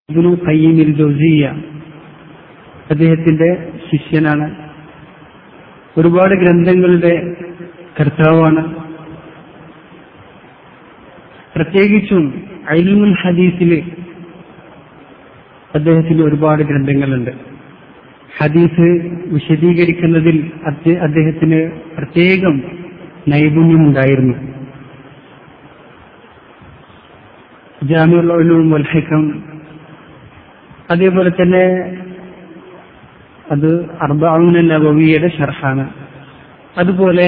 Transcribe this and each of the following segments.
ഇബ്നു ഖയ്യിമിൽ ജൗസിയ അദ്ദേഹത്തിന്റെ ശിഷ്യനാണ് ഒരുപാട് ഗ്രന്ഥങ്ങളുടെ കർത്താവാണ് പ്രത്യേകിച്ചും അൽമുൽ ഹദീസിൽ അദ്ദേഹത്തിന് ഒരുപാട് ഗ്രന്ഥങ്ങളുണ്ട് ഹദീസ് വിശദീകരിക്കുന്നതിൽ അദ്ദേ- അദ്ദേഹത്തിന് പ്രത്യേകം നൈപുണ്യമുണ്ടായിരുന്നു ജാമിഉൽ ഉലൂം വൽ ഹിക്കം അതേപോലെ തന്നെ അത് അർബാവുന നബവിയുടെ ഷർഹാണ് അതുപോലെ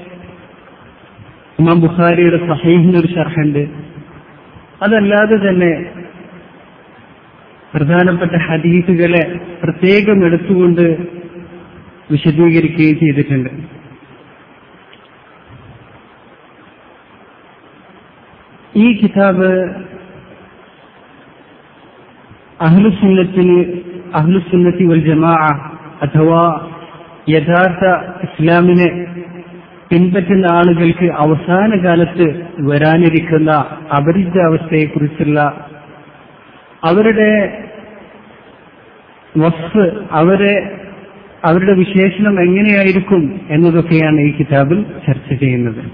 ഇമാം ബുഖാരിയുടെ സഹീഹിന് ഒരു ഷർഹുണ്ട് അതല്ലാതെ തന്നെ പ്രധാനപ്പെട്ട ഹദീസുകളെ പ്രത്യേകം എടുത്തുകൊണ്ട് വിശദീകരിക്കുകയും ചെയ്തിട്ടുണ്ട് ഈ കിതാബ് അഹ്ലുസുന്നത്തിന് അഹ്ലുസുന്നത്തി വൽ ജമാ അഥവാ യഥാർത്ഥ ഇസ്ലാമിനെ പിൻപറ്റുന്ന ആളുകൾക്ക് അവസാന കാലത്ത് വരാനിരിക്കുന്ന അപരിചിതാവസ്ഥയെക്കുറിച്ചുള്ള അവരുടെ വസ്ഫ് അവരെ അവരുടെ വിശേഷണം എങ്ങനെയായിരിക്കും എന്നതൊക്കെയാണ് ഈ കിതാബിൽ ചർച്ച ചെയ്യുന്നത്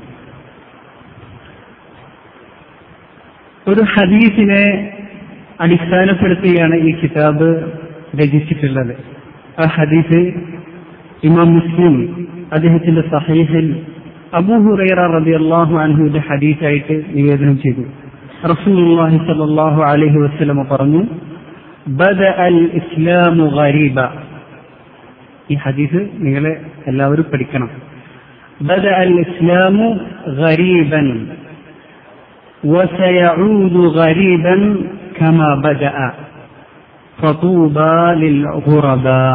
ഒരു ഹദീസിനെ അടിസ്ഥാനപ്പെടുത്തിയാണ് ഈ കിതാബ് രചിച്ചിട്ടുള്ളത് ആ ഹദീസ് ഇമാം മുസ്ലിം അദ്ദേഹത്തിന്റെ സഹീഹിൽ അബൂ ഹുറൈറ റളിയല്ലാഹു അൻഹുവിന്റെ ഹദീസായിട്ട് നിവേദനം ചെയ്തു റസൂലുള്ളാഹി സ്വല്ലല്ലാഹു അലൈഹി വസല്ലം പറഞ്ഞു ബദഅ അൽ ഇസ്ലാമു ഗരീബ ഈ ഹദീസ് നിങ്ങൾ എല്ലാവരും പഠിക്കണം ബദഅ അൽ ഇസ്ലാമു ഗരീബൻ وسيعود غريبا كما بدأ فطوبى للغرباء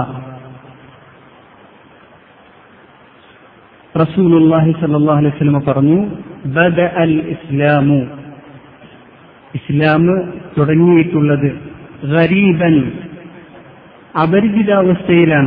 رسول الله صلى الله عليه وسلم പറഞ്ഞു بدأ الإسلام ഇസ്ലാം തുടങ്ങിയിട്ടുള്ളത് ഗരീബൻ അപരിചിതാവസ്ഥയിലാണ്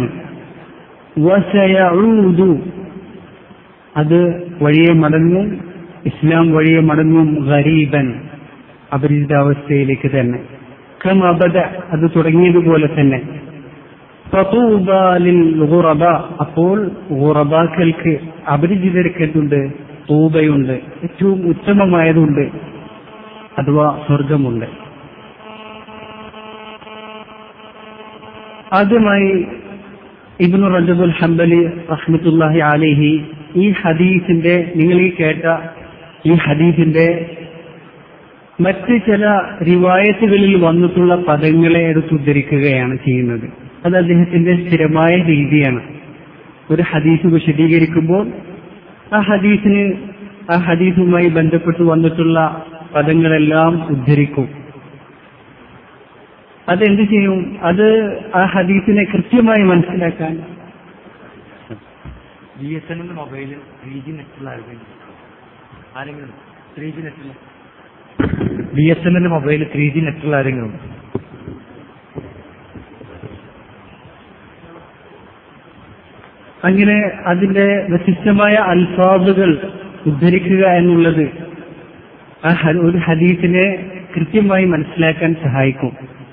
വസയഊദു അത് വഴിയെ മടങ്ങും ഇസ്ലാം വഴിയെ മടങ്ങും ഗരീബൻ അപരിചിതാവസ്ഥയിലേക്ക് തന്നെ കമബദ അത് തുടങ്ങിയതുപോലെ തന്നെ ഫതൂബ ലിൽ ഗുറബ അപ്പോൾ ഗുറബാക്കൾക്ക് അപരിചിതർക്ക് എന്തുണ്ട് തൂബയുണ്ട് ഏറ്റവും ഉത്തമമായതുണ്ട് അഥവാ സ്വർഗമുണ്ട് ആദ്യമായി ഇബ്നു റജബുൽ ഹംബലി റഹ്മത്തുല്ലാഹി അലൈഹി ഈ ഹദീസിന്റെ നിങ്ങൾ ഈ കേട്ട ഈ ഹദീസിന്റെ മറ്റ് ചില റിവായത്തുകളിൽ വന്നിട്ടുള്ള പദങ്ങളെ എടുത്തുദ്ധരിക്കുകയാണ് ചെയ്യുന്നത് അത് അദ്ദേഹത്തിന്റെ സ്ഥിരമായ രീതിയാണ് ഒരു ഹദീസ് വിശദീകരിക്കുമ്പോൾ ആ ഹദീസിന് ആ ഹദീസുമായി ബന്ധപ്പെട്ട് വന്നിട്ടുള്ള പദങ്ങളെല്ലാം ഉദ്ധരിക്കും അതെന്ത് ചെയ്യും അത് ആ ഹദീസിനെ കൃത്യമായി മനസ്സിലാക്കാൻ B S N L mobile three G നെറ്റുള്ള ആരെങ്കിലും ആരെങ്കിലും ത്രീ ജി നെറ്റുള്ള B S N L mobile three G നെറ്റുള്ള ആരെങ്കിലും അങ്ങനെ അതിന്റെ വ്യത്യസ്തമായ അൽഫാദുകൾ ഉദ്ധരിക്കുക എന്നുള്ളത് ആ ഹ- ഒരു ഹദീസിനെ കൃത്യമായി മനസ്സിലാക്കാൻ സഹായിക്കും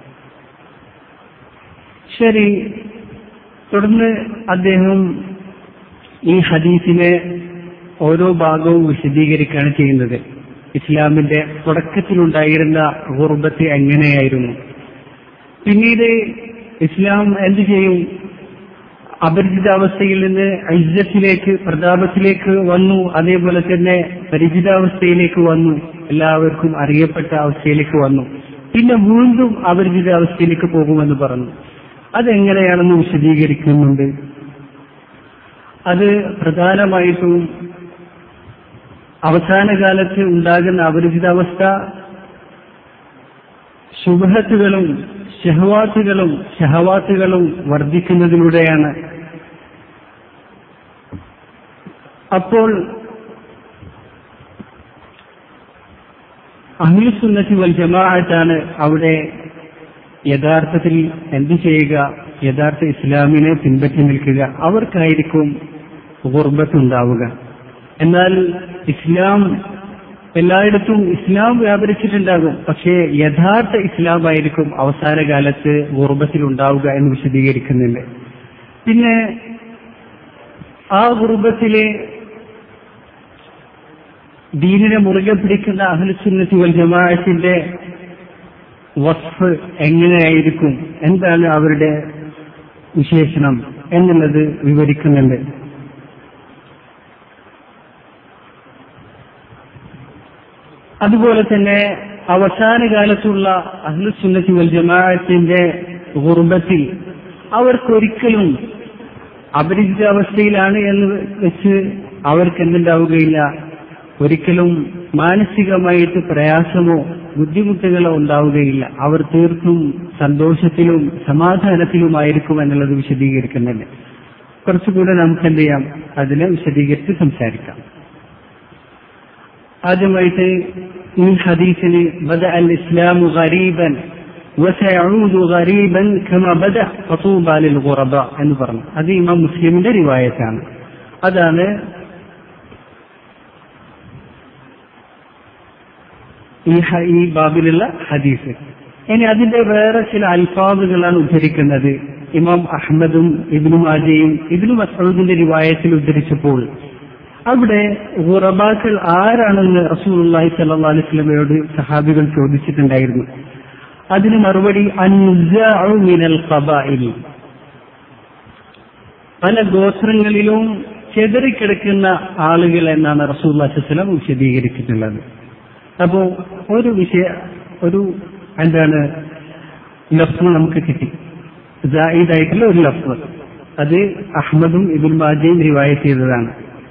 ശരി തുടർന്ന് അദ്ദേഹം ഈ ഹദീസിനെ ഓരോ ഭാഗവും വിശദീകരിക്കുകയാണ് ചെയ്യുന്നത് ഇസ്ലാമിന്റെ തുടക്കത്തിലുണ്ടായിരുന്ന ഗുർബത്ത് എങ്ങനെയായിരുന്നു പിന്നീട് ഇസ്ലാം എന്ത് ചെയ്യും അപരിചിതാവസ്ഥയിൽ നിന്ന് ഐജത്തിലേക്ക് പ്രതാപത്തിലേക്ക് വന്നു അതേപോലെ തന്നെ പരിചിതാവസ്ഥയിലേക്ക് വന്നു എല്ലാവർക്കും അറിയപ്പെട്ട അവസ്ഥയിലേക്ക് വന്നു പിന്നെ വീണ്ടും അപരിചിതാവസ്ഥയിലേക്ക് പോകുമെന്ന് പറഞ്ഞു അതെങ്ങനെയാണെന്ന് വിശദീകരിക്കുന്നുണ്ട് അത് പ്രധാനമായിട്ടും അവസാന കാലത്ത് ഉണ്ടാകുന്ന അപരിചിതാവസ്ഥ ശുഭത്തുകളും ഷഹവാത്തുകളും ഷഹവാത്തുകളും വർദ്ധിക്കുന്നതിലൂടെയാണ് അപ്പോൾ അഹ്ലുസുന്നത്തി വൽ ജമാഅത്താണ് അവിടെ യഥാർത്ഥത്തിൽ എന്ത് ചെയ്യുക യഥാർത്ഥ ഇസ്ലാമിനെ പിൻപറ്റി നിൽക്കുക അവർക്കായിരിക്കും ഗുർബത്ത് ഉണ്ടാവുക എന്നാൽ ഇസ്ലാം എല്ലായിടത്തും ഇസ്ലാം വ്യാപരിച്ചിട്ടുണ്ടാകും പക്ഷേ യഥാർത്ഥ ഇസ്ലാമായിരിക്കും അവസാന കാലത്ത് ഗുർബത്തിൽ ഉണ്ടാവുക എന്ന് വിശദീകരിക്കുന്നുണ്ട് പിന്നെ ആ ഗുർബത്തിലെ ദീനിനെ മുറുകെ പിടിക്കുന്ന അഹ്ലുസുന്നത്തി വൽ ജമാഅത്തിന്റെ വസ്ഫ് എങ്ങനെയായിരിക്കും എന്താണ് അവരുടെ വിശേഷണം എന്നുള്ളത് വിവരിക്കുന്നുണ്ട് അതുപോലെ തന്നെ അവസാന കാലത്തുള്ള അഹ്ലുസുന്നത്തി വൽ ജമാഅത്തിന്റെ ഗുർബത്തിൽ അവർക്കൊരിക്കലും അപരിചിതാവസ്ഥയിലാണ് എന്ന് വെച്ച് അവർക്ക് എന്തുണ്ടാവുകയില്ല ഒരിക്കലും മാനസികമായിട്ട് പ്രയാസമോ ബുദ്ധിമുട്ടുകളോ ഉണ്ടാവുകയില്ല അവർ തീർത്തും സന്തോഷത്തിലും സമാധാനത്തിലുമായിരിക്കും എന്നുള്ളത് വിശദീകരിക്കുന്നുണ്ട് കുറച്ചുകൂടെ നമുക്ക് എന്ത് ചെയ്യാം അതിനെ വിശദീകരിച്ച് സംസാരിക്കാം ആദ്യമായിട്ട് ഈ ഹദീസിന് ബദ അൽ ഇസ്ലാമു ഗരീബൻ وسيعود غريبا كما بدأ فطوبى للغرباء എന്ന് പറഞ്ഞു അത് ഇമാം മുസ്ലിമിന്റെ റിവായത്താണ് അതാണ് ഈ ഹ- ഈ ബാബിലുള്ള ഹദീസ് ഇനി അതിന്റെ വേറെ ചില അൽഫാദുകളാണ് ഉദ്ധരിക്കുന്നത് ഇമാം അഹമ്മദും ഇബ്നു മാജയും ഇബ്നു മസൂദിന്റെ റിവായത്തിൽ ഉദ്ധരിച്ചപ്പോൾ അവിടെ ഗുറബാക്കൾ ആരാണെന്ന് റസൂലുള്ളാഹി സ്വല്ലല്ലാഹു അലൈഹി വസല്ലമയോട് സഹാബികൾ ചോദിച്ചിട്ടുണ്ടായിരുന്നു അതിന് മറുപടി അൻസാഉ മിനൽ ഖബാഇൽ പല ഗോത്രങ്ങളിലും ചെതറിക്കിടക്കുന്ന ആളുകൾ എന്നാണ് റസൂല്ലാ വസ്ലം വിശദീകരിച്ചിട്ടുള്ളത് അപ്പോ ഒരു വിഷയ ഒരു എന്താണ് ലഫ്സ് നമുക്ക് കിട്ടി ഇതായിട്ടുള്ള ഒരു ലഫ്സ് അത് അഹമ്മദും ഇബുൽ മാജയും റിവായത്ത് ചെയ്തതാണ്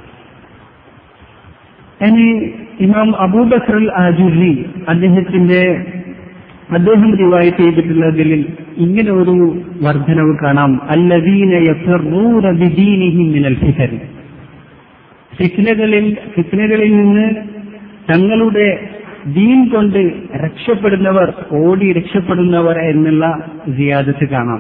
ഇനി ഇമാം അബൂബക്കർ അൽ ആജുരി അദ്ദേഹത്തിന്റെ അദ്ദേഹം റിവായത്ത് ചെയ്തിട്ടുള്ളതിൽ ഇങ്ങനെ ഒരു വർധനവ് കാണാം അല്ലദീന യഫറൂന ബിദീനിഹിം മിനൽ ഫിതൻ ഫിത്നകളിൽ ഫിത്നകളിൽ നിന്ന് തങ്ങളുടെ ദീൻ കൊണ്ട് രക്ഷപ്പെടുന്നവർ ഓടി രക്ഷപ്പെടുന്നവർ എന്നുള്ള സിയാദത്ത് കാണാം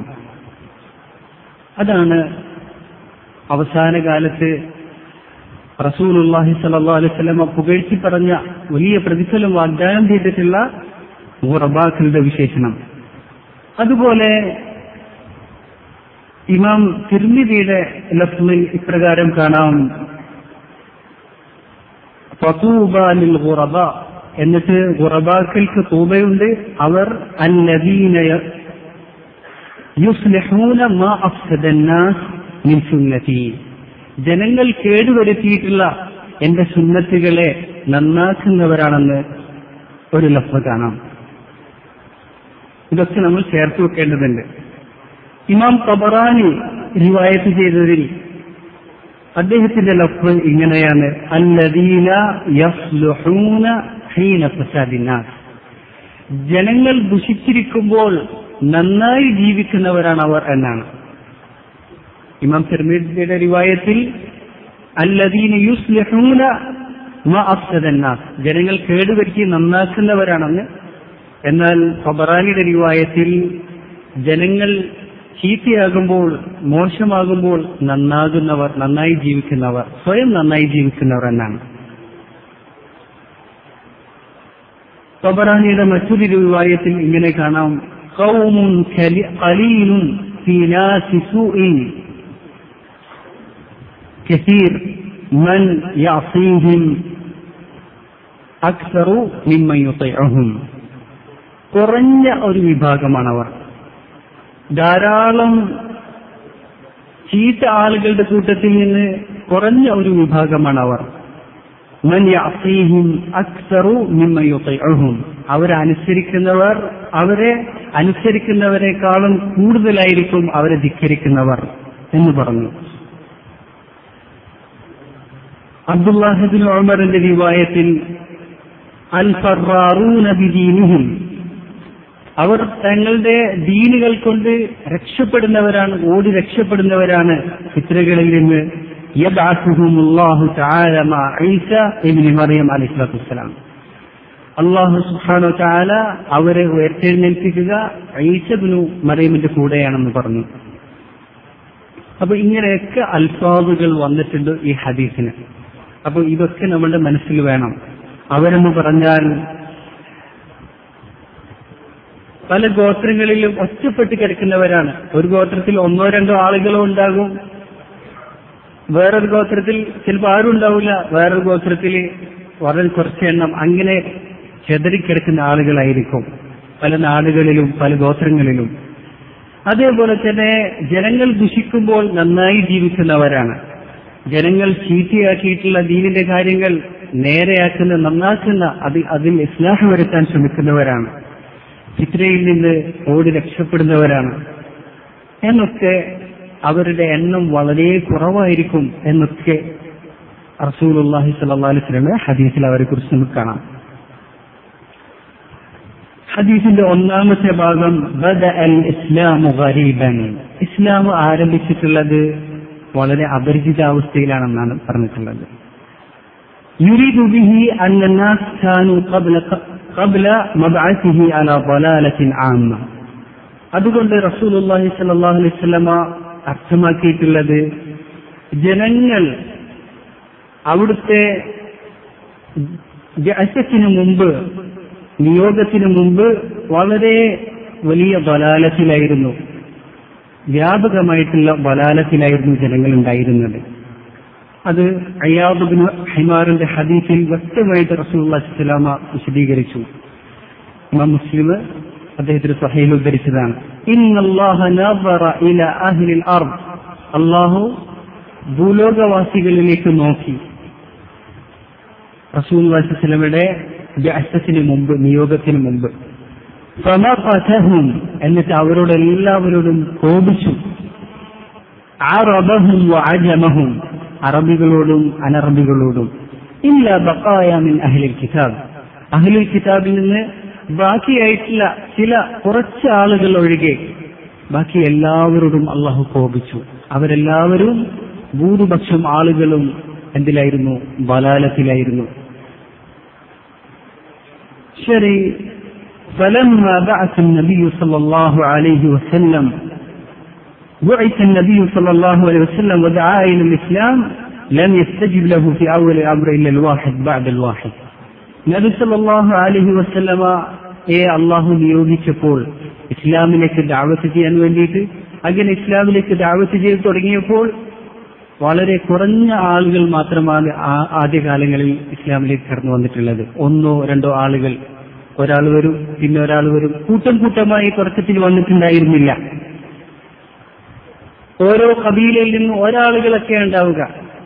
അതാണ് അവസാന കാലത്ത് റസൂലുള്ളാഹി സ്വല്ലല്ലാഹു അലൈഹി വസല്ലമ പുകഴ്ത്തി പറഞ്ഞ വലിയ പ്രതിഫലം വാഗ്ദാനം ചെയ്തിട്ടുള്ള ഗുറബാക്കളുടെ വിശേഷണം അതുപോലെ ഇമാം തിർമിതിയുടെ ലഫ്മിൽ ഇപ്രകാരം കാണാം ഫതൂബ ലിൽ ഗുറബ എന്നിട്ട് ഗുറബാക്കൾക്ക് തൂബയുണ്ട് അവർ അല്ലദീന യുസ്ലിഹൂന മാ അഫ്സദ الناس മിൻ സുന്നതി ജനങ്ങൾ കേടുവരുത്തിയിട്ടുള്ള എന്റെ സുന്നത്തുകളെ നന്നാക്കുന്നവരാണെന്ന് ഒരു ലഫ്മ കാണാം ഇതൊക്കെ നമ്മൾ ചേർത്ത് വെക്കേണ്ടതുണ്ട് ഇമാം തബറാനി റിവായത്ത് ചെയ്തതിൽ അദ്ദേഹത്തിന്റെ ലഫ്മ ഇങ്ങനെയാണ് അല്ലദീന യസ്ലുഹൂന ഹീന ഫസാദിന്നാസ് ജനങ്ങൾ ദുഷിച്ചിരിക്കുമ്പോൾ നന്നായി ജീവിക്കുന്നവരാണ് അവർ എന്നാണ് ഇമാം തിർമിദിയുടെ റിവായത്തിൽ അല്ലദീന യുസ്ലിഹൂന മാ അഫ്സദന്നാസ് ജനങ്ങൾ കേടുവരുത്തി നന്നാക്കുന്നവരാണെന്ന് എന്നാൽ ഫബറാനിയുടെ റിവായത്തിൽ ജനങ്ങൾ ചീത്തയാകുമ്പോൾ മോശമാകുമ്പോൾ നന്നാകുന്നവർ നന്നായി ജീവിക്കുന്നവർ സ്വയം നന്നായി ജീവിക്കുന്നവർ എന്നാണ് ഫബറാനിയുടെ മറ്റൊരു റിവായത്തിൽ ഇങ്ങനെ കാണാം ഖൗമുൻ കലി- ഖലീലുൻ ഫീ നാസി സൂഇൻ كثير من يعصيهم أكثر ممن يطيعهم കുറഞ്ഞ ഒരു വിഭാഗമാണവർ ധാരാളം ചീത്ത ആളുകളുടെ കൂട്ടത്തിൽ നിന്ന് കുറഞ്ഞ ഒരു വിഭാഗമാണ് അവർ മൻ യഅസീഹിം അക്സറു മിമ്മ യുതൈഉഹും അവരെ അനുസരിക്കുന്നവർ അവരെ അനുസരിക്കുന്നവരെക്കാളും കൂടുതലായിരിക്കും അവരെ ധിക്കരിക്കുന്നവർ എന്ന് പറഞ്ഞു അബ്ദുല്ലാഹിബിൻ ഉമറിന്റെ റിവായത്തിൽ അൽ ഫറാറൂന ബിദീനിഹിം അവർ തങ്ങളുടെ ദീനുകൾ കൊണ്ട് രക്ഷപ്പെടുന്നവരാണ് ഓടി രക്ഷപ്പെടുന്നവരാണ് ഫിത്രകളിൽ നിന്ന് യബ്അസുഹും അല്ലാഹു തആല മഅ ഈസ ഇബ്നു മറിയം അലൈഹിസ്സലാത്തു വസ്സലാം അള്ളാഹു സുബ്ഹാനഹു വ തആല അവരെ ഉയർത്തെഴുന്നേൽപ്പിക്കുക ഈസബിനു മറിയമിന്റെ കൂടെയാണെന്ന് പറഞ്ഞു അപ്പൊ ഇങ്ങനെയൊക്കെ അൽഫാദുകൾ വന്നിട്ടുണ്ട് ഈ ഹദീസിന് അപ്പൊ ഇതൊക്കെ നമ്മളുടെ മനസ്സിൽ വേണം അവരെന്ന് പറഞ്ഞാൽ പല ഗോത്രങ്ങളിലും ഒറ്റപ്പെട്ട് കിടക്കുന്നവരാണ് ഒരു ഗോത്രത്തിൽ ഒന്നോ രണ്ടോ ആളുകളോ ഉണ്ടാകും വേറൊരു ഗോത്രത്തിൽ ചിലപ്പോൾ ആരും ഉണ്ടാവില്ല വേറൊരു ഗോത്രത്തിൽ വളരെ കുറച്ച് എണ്ണം അങ്ങനെ ചെതറിക്കിടക്കുന്ന ആളുകളായിരിക്കും പല നാടുകളിലും പല ഗോത്രങ്ങളിലും അതേപോലെ തന്നെ ജനങ്ങൾ ദുഷിക്കുമ്പോൾ നന്നായി ജീവിക്കുന്നവരാണ് ജനങ്ങൾ ചീത്തയാക്കിയിട്ടുള്ള ദീനിന്റെ കാര്യങ്ങൾ നേരെയാക്കുന്ന നന്നാക്കുന്ന അത് അതിൽ ഇസ്ലാഹ് വരുത്താൻ ശ്രമിക്കുന്നവരാണ് ഫിത്രയിൽ നിന്ന് ഓടി രക്ഷപ്പെടുന്നവരാണ് എന്നൊക്കെ അവരുടെ എണ്ണം വളരെ കുറവായിരിക്കും എന്നൊക്കെ റസൂലുള്ളാഹി സ്വല്ലല്ലാഹു അലൈഹി വസല്ലം ഹദീസിൽ അവരെ കുറിച്ച് നമുക്ക് കാണാം ഹദീസിന്റെ ഒന്നാമത്തെ ഭാഗം ബദ അൽ ഇസ്ലാമു ഗരീബൻ ഇസ്ലാം ആരംഭിച്ചിട്ടുള്ളത് വളരെ അപരിചിതാവസ്ഥയിലാണെന്നാണ് പറഞ്ഞിട്ടുള്ളത് يريد به أن الناس كانوا قبل قبل مبعثه على ضلالة عامة അതുകൊണ്ട് റസൂലുള്ളാഹി സ്വല്ലല്ലാഹു അലൈഹി വസല്ലമ അർത്ഥമാക്കിയിട്ടുള്ളത് ജനങ്ങൾ അവിടുത്തെ ജഅസത്തിന് മുമ്പ് നിയോഗത്തിന് മുമ്പ് വളരെ വലിയ ബലാലത്തിലായിരുന്നു വ്യാപകമായിട്ടുള്ള ബലാലത്തിലായിരുന്നു ജനങ്ങൾ ഉണ്ടായിരുന്നത് അത് അയ്യാബുബിന് ഹിമാറിന്റെ ഹദീസിൽ വ്യക്തമായിട്ട് റസൂൽ സ്വലാമ വിശദീകരിച്ചു ഇമാം മുസ്ലിം അദ്ദേഹത്തിന് സഹയിൽ ഉദ്ധരിച്ചതാണ് അള്ളാഹു ഭൂലോകവാസികളിലേക്ക് നോക്കി റസൂൽ വസ്ലമയുടെ വ്യാസത്തിന് മുമ്പ് നിയോഗത്തിന് മുമ്പ് ഫമഖതഹും എന്നിട്ട് അവരോട് എല്ലാവരോടും കോപിച്ചു അറബഹും വഅജമഹും അറബികളോടും അനറബികളോടും ഇല്ല ബഖായ മിൻ അഹ്ലിൽ കിതാബ് അഹ്ലുൽ കിതാബിൽ നിന്ന് ബാക്കിയായിട്ടുള്ള ചില കുറച്ച് ആളുകൾ ഒഴികെ ബാക്കി എല്ലാവരോടും അള്ളാഹു കോപിച്ചു അവരെല്ലാവരും ഭൂരിപക്ഷം ആളുകളും എന്തിലായിരുന്നു ബലാലത്തിലായിരുന്നു ശരി فلما بعث النبي صلى الله عليه وسلم بعث النبي صلى الله عليه وسلم ودعا إلى الإسلام لم يستجب له في أول الأمر إلا الواحد بعد الواحد നബി സല്ലല്ലാഹു അലൈഹി വസല്ലമ ഏ അള്ളാഹു നിയോഗിച്ചപ്പോൾ ഇസ്ലാമിലേക്ക് ദാവത്ത് ചെയ്യാൻ വേണ്ടിയിട്ട് അങ്ങനെ ഇസ്ലാമിലേക്ക് ദാവത്ത് ചെയ്ത് തുടങ്ങിയപ്പോൾ വളരെ കുറഞ്ഞ ആളുകൾ മാത്രമാണ് ആദ്യകാലങ്ങളിൽ ഇസ്ലാമിലേക്ക് കടന്നു വന്നിട്ടുള്ളത് ഒന്നോ രണ്ടോ ആളുകൾ ഒരാൾ വരും പിന്നെ ഒരാൾ വരും കൂട്ടം കൂട്ടമായി തുടക്കത്തിൽ വന്നിട്ടുണ്ടായിരുന്നില്ല ഓരോ കബീലയിൽ നിന്നും ഒരാളുകളൊക്കെ ഉണ്ടാവുക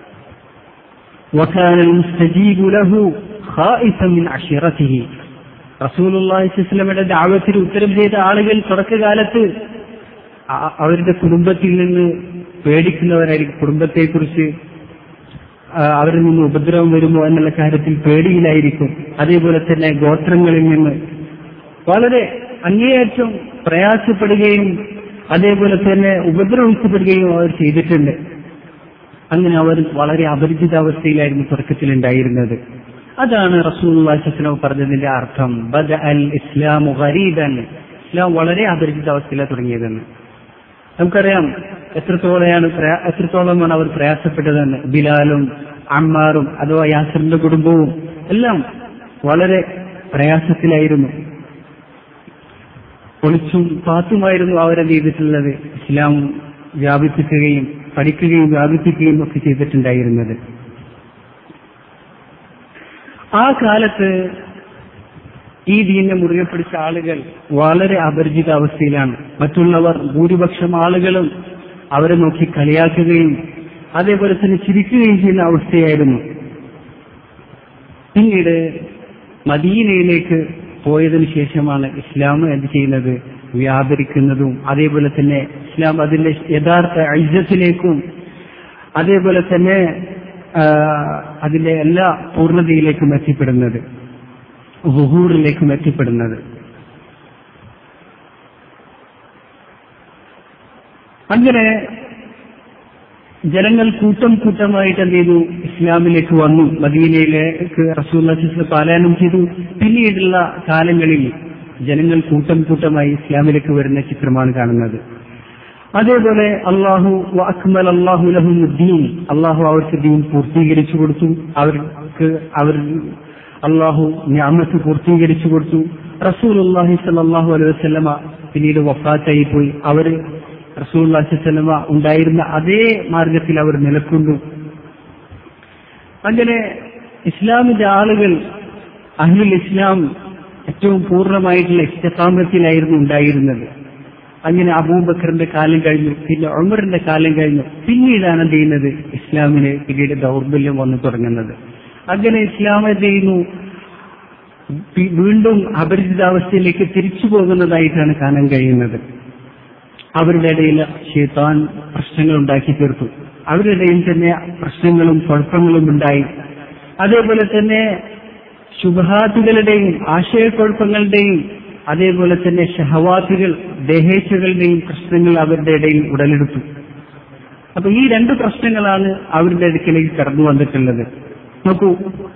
وكان المستجيب له خائفا من عشيرته റസൂലുള്ളാഹി സ്വലമയുടെ ദാവത്തിൽ ഉത്തരം ചെയ്ത ആളുകൾ തുടക്കകാലത്ത് അവരുടെ കുടുംബത്തിൽ നിന്ന് പേടിക്കുന്നവരായിരിക്കും കുടുംബത്തെക്കുറിച്ച് അവരിൽ നിന്ന് ഉപദ്രവം വരുമോ എന്നുള്ള കാര്യത്തിൽ പേടിയിലായിരിക്കും അതേപോലെ തന്നെ ഗോത്രങ്ങളിൽ നിന്ന് വളരെ അങ്ങേയറ്റം പ്രയാസപ്പെടുകയും അതേപോലെ തന്നെ ഉപദ്രവിക്കപ്പെടുകയും അവർ ചെയ്തിട്ടുണ്ട് അങ്ങനെ അവർ വളരെ അപരിചിതാവസ്ഥയിലായിരുന്നു തുടക്കത്തിൽ ഉണ്ടായിരുന്നത് അതാണ് റസൂൽ പറഞ്ഞതിന്റെ അർത്ഥം ബദ അൽ ഇസ്ലാമു ഗരീബൻ ഇസ്ലാം വളരെ അപരിചിതാവസ്ഥയിലാണ് തുടങ്ങിയതെന്ന് നമുക്കറിയാം എത്രത്തോളമാണ് എത്രത്തോളമാണ് അവർ പ്രയാസപ്പെട്ടതെന്ന് ബിലാലും അമ്മാറും അഥവാ യാസറിന്റെ കുടുംബവും എല്ലാം വളരെ പ്രയാസത്തിലായിരുന്നു ഒളിച്ചും പാത്തുമായിരുന്നു അവരെന്ത് ചെയ്തിട്ടുള്ളത് ഇസ്ലാം വ്യാപിപ്പിക്കുകയും പഠിക്കുകയും വ്യാപിപ്പിക്കുകയും ഒക്കെ ചെയ്തിട്ടുണ്ടായിരുന്നത് ആ കാലത്ത് ഈ ദീനെ മുറുകെ പിടിച്ച ആളുകൾ വളരെ അപരിചിത അവസ്ഥയിലാണ് മറ്റുള്ളവർ ഭൂരിപക്ഷം ആളുകളും അവരെ നോക്കി കളിയാക്കുകയും അതേപോലെ തന്നെ ചിരിക്കുകയും ചെയ്യുന്ന അവസ്ഥയായിരുന്നു പിന്നീട് മദീനയിലേക്ക് പോയതിനു ശേഷമാണ് ഇസ്ലാം എന്ത് ചെയ്യുന്നത് വ്യാപരിക്കുന്നതും അതേപോലെ തന്നെ ഇസ്ലാം അതിന്റെ യഥാർത്ഥ ഐജത്തിലേക്കും അതേപോലെ തന്നെ അതിന്റെ എല്ലാ പൂർണ്ണതയിലേക്കും എത്തിപ്പെടുന്നത് വുഹൂറിലേക്കും എത്തിപ്പെടുന്നത് അങ്ങനെ ജനങ്ങൾ കൂട്ടം കൂട്ടമായിട്ട് എന്ത് ചെയ്തു ഇസ്ലാമിലേക്ക് വന്നു മദീനയിലേക്ക് റസൂൽ പാലായനം ചെയ്തു പിന്നീടുള്ള കാലങ്ങളിൽ ജനങ്ങൾ കൂട്ടം കൂട്ടമായി ഇസ്ലാമിലേക്ക് വരുന്ന ചിത്രമാണ് കാണുന്നത് അതേപോലെ അള്ളാഹു അക്മൽ അള്ളാഹു ലഹുദ്ദീൻ അള്ളാഹു അവർക്ക് ദീൻ പൂർത്തീകരിച്ചു കൊടുത്തു അവർക്ക് അവർ അള്ളാഹു ഞാമത്ത് പൂർത്തീകരിച്ചു കൊടുത്തു റസൂലുല്ലാഹി സല്ലാഹു അലൈഹി വസ്ലമ പിന്നീട് വഫാത്തായി പോയി അവര് റസൂല്ലാഹി വസ്ലമ ഉണ്ടായിരുന്ന അതേ മാർഗത്തിൽ അവർ നിലക്കൊണ്ടു അങ്ങനെ ഇസ്ലാമിന്റെ ആളുകൾ അഹ്ലുൽ ഇസ്ലാം ഏറ്റവും പൂർണ്ണമായിട്ടുള്ള ഇഷ്ടസാമത്തിലായിരുന്നു ഉണ്ടായിരുന്നത് അങ്ങനെ അബൂബക്കറിന്റെ കാലം കഴിഞ്ഞു പിന്നെ ഉമറിന്റെ കാലം കഴിഞ്ഞു പിന്നീടാണ് എന്ത് ചെയ്യുന്നത് ഇസ്ലാമിന് പിന്നീട് ദൗർബല്യം വന്നു തുടങ്ങുന്നത് അങ്ങനെ ഇസ്ലാം എന്ത് ചെയ്യുന്നു പി- വീണ്ടും അപരിചിതാവസ്ഥയിലേക്ക് തിരിച്ചു പോകുന്നതായിട്ടാണ് കാണാൻ കഴിയുന്നത് അവരുടെ ഇടയിൽ ഷെയ്ത്താൻ പ്രശ്നങ്ങൾ ഉണ്ടാക്കി തീർത്തു അവരുടെ ഇടയിൽ തന്നെ പ്രശ്നങ്ങളും കുഴപ്പങ്ങളും ഉണ്ടായി അതേപോലെ തന്നെ ശുഭാത്തുകളുടെയും ആശയക്കുഴപ്പങ്ങളുടെയും അതേപോലെ തന്നെ ഷഹവാത്തുകൾ ദേഹേച്ഛകളുടെയും പ്രശ്നങ്ങൾ അവരുടെ ഇടയിൽ ഉടലെടുത്തു അപ്പൊ ഈ രണ്ട് പ്രശ്നങ്ങളാണ് അവരുടെ അടുക്കലേക്ക് കടന്നു വന്നിട്ടുള്ളത് നോക്കൂ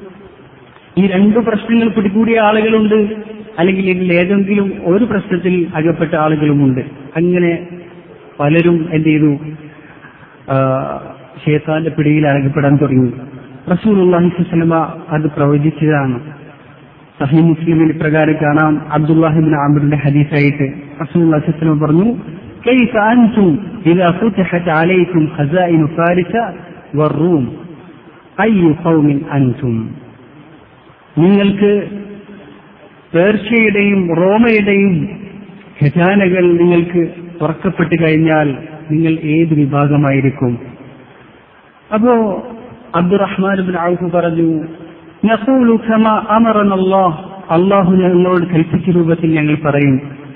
ഈ രണ്ട് പ്രശ്നങ്ങൾ പിടികൂടിയ ആളുകളുണ്ട് അല്ലെങ്കിൽ ഇതിൽ ഏതെങ്കിലും ഒരു പ്രശ്നത്തിൽ അകപ്പെട്ട ആളുകളുമുണ്ട് അങ്ങനെ പലരും എന്ത് ചെയ്തു ആ, ഷേത്താന്റെ പിടിയിൽ അകപ്പെടാൻ തുടങ്ങി റസൂൽ അള്ളാഹിസ്ലമ അത് പ്രവചിച്ചതാണ് സഹി മുസ്ലിമിൽ ഇപ്രകാരം കാണാം അബ്ദുല്ലാഹിബിൻ ആമിറിന്റെ ഹദീസായിട്ട് റസൂൽ അള്ളാഹിസ്ലമ പറഞ്ഞു كيف أنتم إذا فتحت عليكم خزائن فارس والروم أي قوم أنتم നിങ്ങൾക്ക് പേർഷ്യയുടെയും റോമയുടെയും ഖജാനകൾ നിങ്ങൾക്ക് തുറക്കപ്പെട്ടു കഴിഞ്ഞാൽ നിങ്ങൾ ഏത് വിഭാഗമായിരിക്കും അപ്പോ അബ്ദുറഹ്മാൻ ബിൻ ഔഫ് പറഞ്ഞു നഖൂലു കമാ അമറന അല്ലാഹ് അള്ളാഹു ഞങ്ങളോട് കൽപ്പിച്ച രൂപത്തിൽ ഞങ്ങൾ പറയും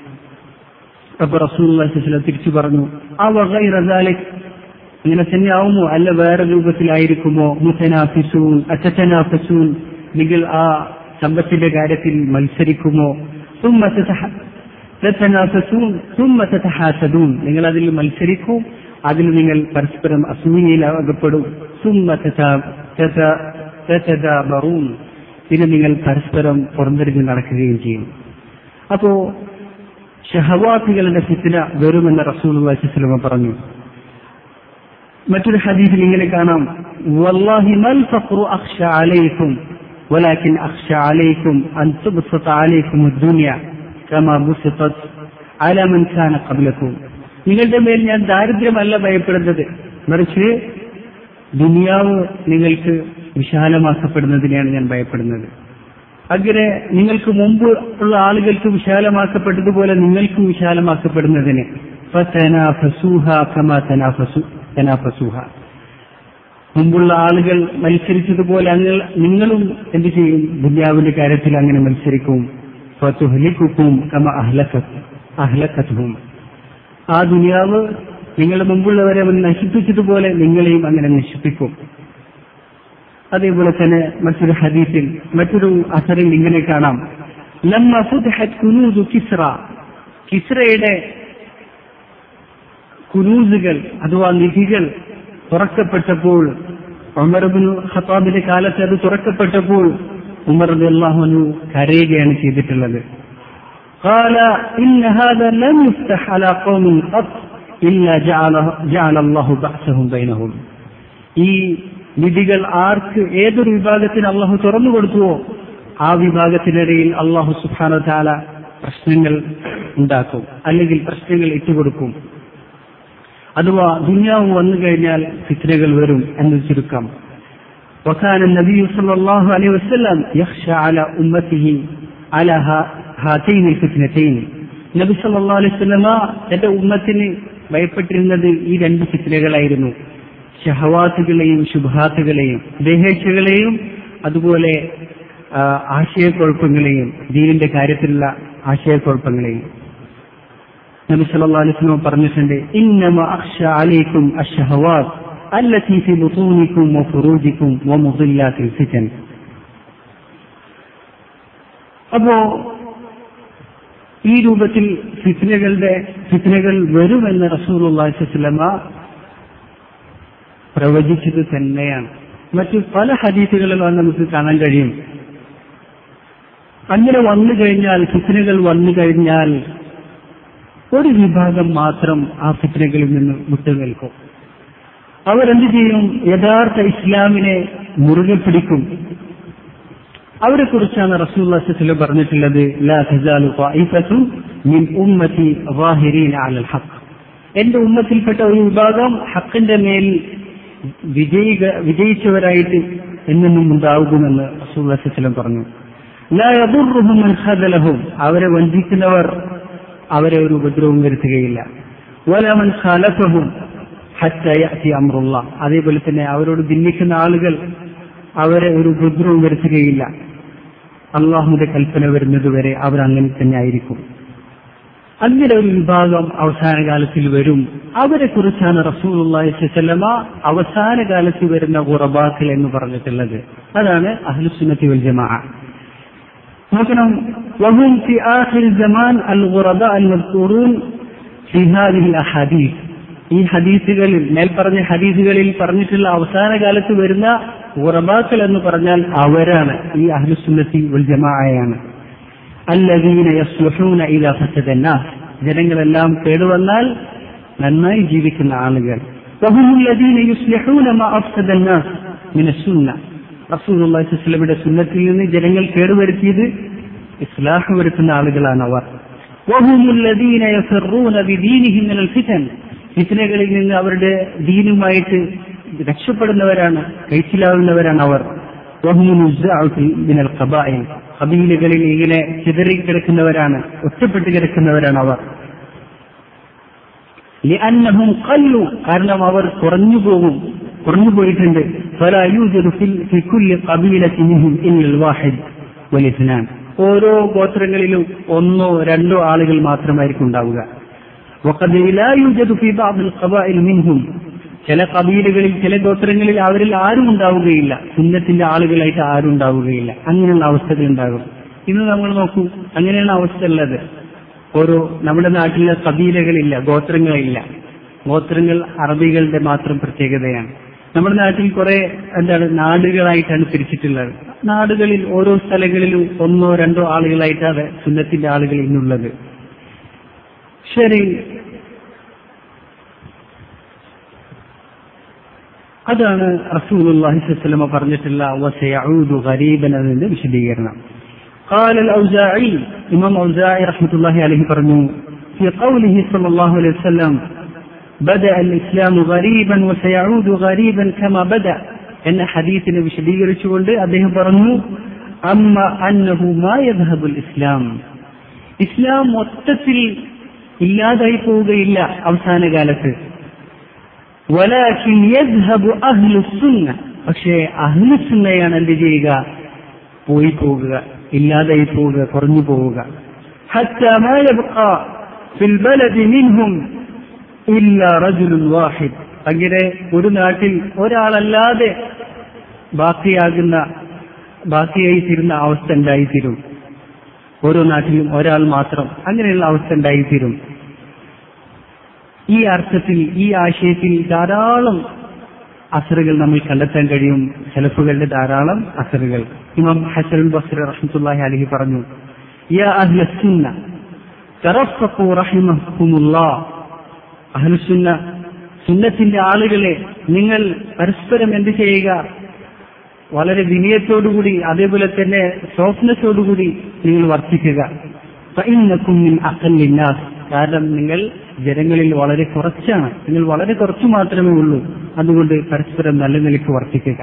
അപ്പൊ റസൂൽ തിരിച്ചു പറഞ്ഞു അവ ഗൈറ ദാലിക് ഇങ്ങനെ തന്നെയാവുമോ അല്ല വേറെ രൂപത്തിലായിരിക്കുമോ മുത്തനാഫിസൂൻ അച്ചനാഫിസൂൻ നിങ്ങൾ ആ സമ്പത്തിന്റെ കാര്യത്തിൽ മത്സരിക്കുമോ ثم تتح- تتنافسون ثم تتحاسدون നിങ്ങൾ അതിൽ മത്സരിക്കും അതിൽ നിങ്ങൾ പരസ്പരം അസൂയയിൽ അകപ്പെടും ثم تتا- تتا- تتدابرون പിന്നെ നിങ്ങൾ പരസ്പരം പുറന്തിരിഞ്ഞ് നടക്കുകയും ചെയ്യും അപ്പോ ഷഹവാത്തുകളുടെ ഫിത്തിന വരുമെന്ന് റസൂൽ വസ്ലമ പറഞ്ഞു മറ്റൊരു ഹദീസിൽ ഇങ്ങനെ കാണാം വല്ലാഹി മൽ ഫഖ്റു അഖ്ഷ അലൈക്കും ولكن أخشى عليكم أن تبسط عليكم الدنيا كما بسطت على من كان قبلكم നിങ്ങളുടെ മേൽ ഞാൻ ദാരിദ്ര്യമല്ല ഭയപ്പെടുന്നത് മറിച്ച് ദുനിയാവ് നിങ്ങൾക്ക് വിശാലമാക്കപ്പെടുന്നതിനെയാണ് ഞാൻ ഭയപ്പെടുന്നത് അങ്ങനെ നിങ്ങൾക്ക് മുമ്പ് ഉള്ള ആളുകൾക്ക് വിശാലമാക്കപ്പെട്ടതുപോലെ നിങ്ങൾക്കും വിശാലമാക്കപ്പെടുന്നതിന് ഫതനാഫസൂഹ കമാ തനാഫസു- തനാഫസൂഹ മുമ്പുള്ള ആളുകൾ മത്സരിച്ചതുപോലെ അങ്ങ് നിങ്ങളും എന്ത് ചെയ്യും ദുന്യാവിന്റെ കാര്യത്തിൽ അങ്ങനെ മത്സരിക്കും ഫതുഹ്ലിക്കുക്കും കമ അഹ്ലക്കത്ത് അഹ്ലക്കത്തും ആ ദുനിയാവ് നിങ്ങളുടെ മുമ്പുള്ളവരെ അവൻ നശിപ്പിച്ചതുപോലെ നിങ്ങളെയും അങ്ങനെ നശിപ്പിക്കും അതേപോലെ തന്നെ മറ്റൊരു ഹദീസിൽ മറ്റൊരു അസറിൽ ഇങ്ങനെ കാണാം ലമ്മ ഫുത്ഹത് കുനൂദു കിസ്റ കിസ്റയുടെ കുനൂസുകൾ അഥവാ നിധികൾ തുറക്കപ്പെട്ടപ്പോൾ ഉമർബിന് ഖത്താബിന്റെ കാലത്ത് അത് തുറക്കപ്പെട്ടപ്പോൾ ഉമർ അള്ളാഹുനു കരയുകയാണ് ചെയ്തിട്ടുള്ളത് قال إن هذا لم يفتح على قوم قط إلا جعل, جعل الله بأسهم بينهم ഈ നിധികൾ ആർക്ക് ഏതൊരു വിഭാഗത്തിന് അള്ളാഹു തുറന്നു കൊടുത്തുവോ ആ വിഭാഗത്തിനിടയിൽ അള്ളാഹു സുഖാന താല പ്രശ്നങ്ങൾ ഉണ്ടാക്കും അല്ലെങ്കിൽ പ്രശ്നങ്ങൾ ഇട്ടുകൊടുക്കും അഥവാ ദുന്യാവ് വന്നു കഴിഞ്ഞാൽ ഫിത്നകൾ വരും എന്ന് ചുരുക്കം وكان النبي صلى الله عليه وسلم يخشى على أمته على ها- هاتين الفتنتين നബി സല്ലല്ലാഹു അലൈഹി വസല്ലമ തന്റെ ഉമ്മത്തിന് ഭയപ്പെട്ടിരുന്നത് ഈ രണ്ട് ഫിത്നകളായിരുന്നു ഷഹവാത്തുകളെയും ശുഭാത്തുകളെയും ദേഹേച്ഛകളെയും അതുപോലെ ആ, ആശയക്കുഴപ്പങ്ങളെയും ദീനിന്റെ കാര്യത്തിലുള്ള ആശയക്കുഴപ്പങ്ങളെയും നബി സല്ലല്ലാഹു അലൈഹി വസല്ലം പറഞ്ഞിട്ടുണ്ട് ഇന്നമ അഖ്ഷ അലൈക്കും അഷ്ഹവാത്ത് അല്ലത്തി ഫി ബുതൂനിക്കും വഫുറൂജിക്കും വമുദില്ലാത്തിൽ ഫിതൻ അപ്പോ ഈ രൂപത്തിൽ ഫിത്നകളുടെ ഫിത്നകൾ വരുമെന്ന് റസൂലുള്ളാഹി സ്വല്ലമ പ്രവചിച്ചത് തന്നെയാണ് മറ്റു പല ഹദീസുകളിലും നമുക്ക് കാണാൻ കഴിയും അങ്ങനെ വന്നു കഴിഞ്ഞാൽ ഫിത്നകൾ വന്നു കഴിഞ്ഞാൽ ഒരു വിഭാഗം മാത്രം ആ ഫിത്നകളിൽ നിന്ന് വിട്ടുനിൽക്കും അവരെന്ത് ചെയ്യും യഥാർത്ഥ ഇസ്ലാമിനെ മുറുകെ പിടിക്കും അവരെ കുറിച്ചാണ് റസൂൽ പറഞ്ഞിട്ടുള്ളത് ലാ തസാലു ത്വായിഫത്തുൻ മിൻ ഉമ്മത്തി ظاهرين على الحق എന്റെ ഉമ്മത്തിൽപ്പെട്ട ഒരു വിഭാഗം ഹക്കിന്റെ മേൽ വിജയിക വിജയിച്ചവരായിട്ട് എന്നെന്നും ഉണ്ടാകുമെന്ന് റസൂൽ പറഞ്ഞു ലാ യദുർറുഹും മൻ ഖദലഹും അവരെ വഞ്ചിക്കുന്നവർ അവരെ ഒരു ഉപദ്രവവും വരുത്തുകയില്ല വല മൻ ഖാലഫഹും ഹത്ത യഅതി അംറുള്ള അതേപോലെ തന്നെ അവരോട് ഭിന്നിക്കുന്ന ആളുകൾ അവരെ ഒരു ഉപദ്രവവും വരുത്തുകയില്ല അള്ളാഹുവിന്റെ കൽപ്പന വരുന്നത് വരെ അവർ അങ്ങനെ തന്നെ ആയിരിക്കും അങ്ങനെ ഒരു വിഭാഗം അവസാന കാലത്തിൽ വരും അവരെ കുറിച്ചാണ് റസൂലുള്ളാഹിസ്വല്ലമ അവസാന കാലത്ത് വരുന്ന ഗുറബാക്കൾ എന്ന് പറഞ്ഞിട്ടുള്ളത് അതാണ് അഹ്ലുസുന്നത്തി വൽ ജമാ നോക്കണം വഹും ഫി ആഖിർ സമാൻ അൽ ഗുറബ അൽ മദ്കൂറൂൻ ഫി ഹാദിഹിൽ അഹദീസ് ഈ ഹദീസുകളിൽ മേൽപ്പറഞ്ഞ ഹദീസുകളിൽ പറഞ്ഞിട്ടുള്ള അവസാന കാലത്ത് വരുന്ന ഉറബാക്കൾ എന്ന് പറഞ്ഞാൽ അവരാണ് ഈ അഹ്ലുസുന്നത്തി വൽ ജമാഅയാണ് അല്ലദീന യസ്ലുഹൂന ഇദാ ഫസദ الناس ജനങ്ങളെല്ലാം കേടുവന്നാൽ നന്നായി ജീവിക്കുന്ന ആളുകൾ وهم الذين يصلحون ما أفسد الناس من السنة റസൂൽ അള്ളാഹിസ്ലമിയുടെ സുന്നത്തിൽ നിന്ന് ജനങ്ങൾ കേടുവരുത്തിയത് ഇസ്ലാഹ് വരുത്തുന്ന ആളുകളാണ് അവർ وهم الذين يفرون بدينهم من الفتن ഫിത്തനകളിൽ നിന്ന് അവരുടെ ദീനുമായിട്ട് രക്ഷപ്പെടുന്നവരാണ് കഴിച്ചിലാവുന്നവരാണ് അവർ മിനൽ ഖബായിൽ കബീലുകളിൽ ഇങ്ങനെ ചിതറിക്കിടക്കുന്നവരാണ് ഒറ്റപ്പെട്ട് കിടക്കുന്നവരാണ് അവർ ലിഅന്നഹും ഖല്ലു കാരണം അവർ കുറഞ്ഞു പോകും കുറഞ്ഞു പോയിട്ടുണ്ട് ഫലാ യൂജദു ഫിൽ ഫി കുല്ലി ഖബീലത്തി മിൻഹും ഇല്ലൽ വാഹിദ് വലിസ്നാൻ ഓരോ ഗോത്രങ്ങളിലും ഒന്നോ രണ്ടോ ആളുകൾ മാത്രമായിരിക്കും ഉണ്ടാവുക وقد لا يوجد في بعض القبائل منهم ചില കബീലുകളിൽ ചില ഗോത്രങ്ങളിൽ അവരിൽ ആരും ഉണ്ടാവുകയില്ല സുന്നത്തിന്റെ ആളുകളായിട്ട് ആരും ഉണ്ടാവുകയില്ല അങ്ങനെയുള്ള അവസ്ഥകൾ ഉണ്ടാകും ഇന്ന് നമ്മൾ നോക്കൂ അങ്ങനെയാണ് അവസ്ഥ ഉള്ളത് ഓരോ നമ്മുടെ നാട്ടിലെ കബീലകളില്ല ഗോത്രങ്ങളില്ല ഗോത്രങ്ങൾ അറബികളുടെ മാത്രം പ്രത്യേകതയാണ് നമ്മുടെ നാട്ടിൽ കുറെ എന്താണ് നാടുകളായിട്ടാണ് തിരിച്ചിട്ടുള്ളത് നാടുകളിൽ ഓരോ സ്ഥലങ്ങളിലും ഒന്നോ രണ്ടോ ആളുകളായിട്ടാണ് സുന്നത്തിന്റെ ആളുകൾ ഇന്നുള്ളത് ശരി അതാണ് റസൂലുള്ളാഹി സ്വല്ലമ പറഞ്ഞിട്ടുള്ള വസയഊദു ഗരീബൻ എന്നതിന്റെ വിശദീകരണം قال الأوزاعي إمام أوزاعي رحمة الله عليه പറഞ്ഞു في قوله صلى الله عليه وسلم بدأ الإسلام غريبا وسيعود غريبا كما بدأ എന്ന ഹദീസിനെ വിശദീകരിച്ചുകൊണ്ട് അദ്ദേഹം പറഞ്ഞു അമ്മ അന്നഹു മാ യദ്ഹബുൽ ഇസ്ലാം ഇസ്ലാം മൊത്തത്തിൽ ഇല്ലാതായി പോവുകയില്ല അവസാന കാലത്ത് വലാകിൻ യദ്ഹബു അഹ്ലുസുന്ന പക്ഷേ അഹ്ലുസുന്നയാണ് എന്ത് ചെയ്യുക പോയി പോവുക ഇല്ലാതായി പോവുക കുറഞ്ഞു പോവുക حتى ما يبقى في البلد منهم إلا رجل واحد അങ്ങനെ ഒരു നാട്ടിൽ ഒരാളല്ലാതെ ബാക്കിയാകുന്ന ബാക്കിയായി തീരുന്ന അവസ്ഥ ഉണ്ടായിത്തീരും ഓരോ നാട്ടിലും ഒരാൾ മാത്രം അങ്ങനെയുള്ള അവസ്ഥ ഉണ്ടായിത്തീരും ഈ അർത്ഥത്തിൽ ഈ ആശയത്തിൽ ധാരാളം അസറുകൾ നമ്മൾ കണ്ടെത്താൻ കഴിയും സെലഫുകളുടെ ധാരാളം അസറുകൾ ഇമാം ഹസൻ ബസ്ര റഹ്മത്തുള്ളാഹി അലഹി പറഞ്ഞു യാ അഹ്ല സുന്ന തറഫഖു റഹിമഹുമുല്ലാഹ് അഹ്ലുസുന്ന സുന്നത്തിന്റെ ആളുകളെ നിങ്ങൾ പരസ്പരം എന്ത് ചെയ്യുക വളരെ വിനയത്തോടുകൂടി അതേപോലെ തന്നെ സോഫ്റ്റ്നെസ്സോടുകൂടി നിങ്ങൾ വർദ്ധിക്കുക ഫഇന്നകും മിൻ അഖല്ലി നാസ് കാരണം നിങ്ങൾ ജനങ്ങളിൽ വളരെ കുറച്ചാണ് നിങ്ങൾ വളരെ കുറച്ചു മാത്രമേ ഉള്ളൂ അതുകൊണ്ട് പരസ്പരം നല്ല നിലയ്ക്ക് വർദ്ധിക്കുക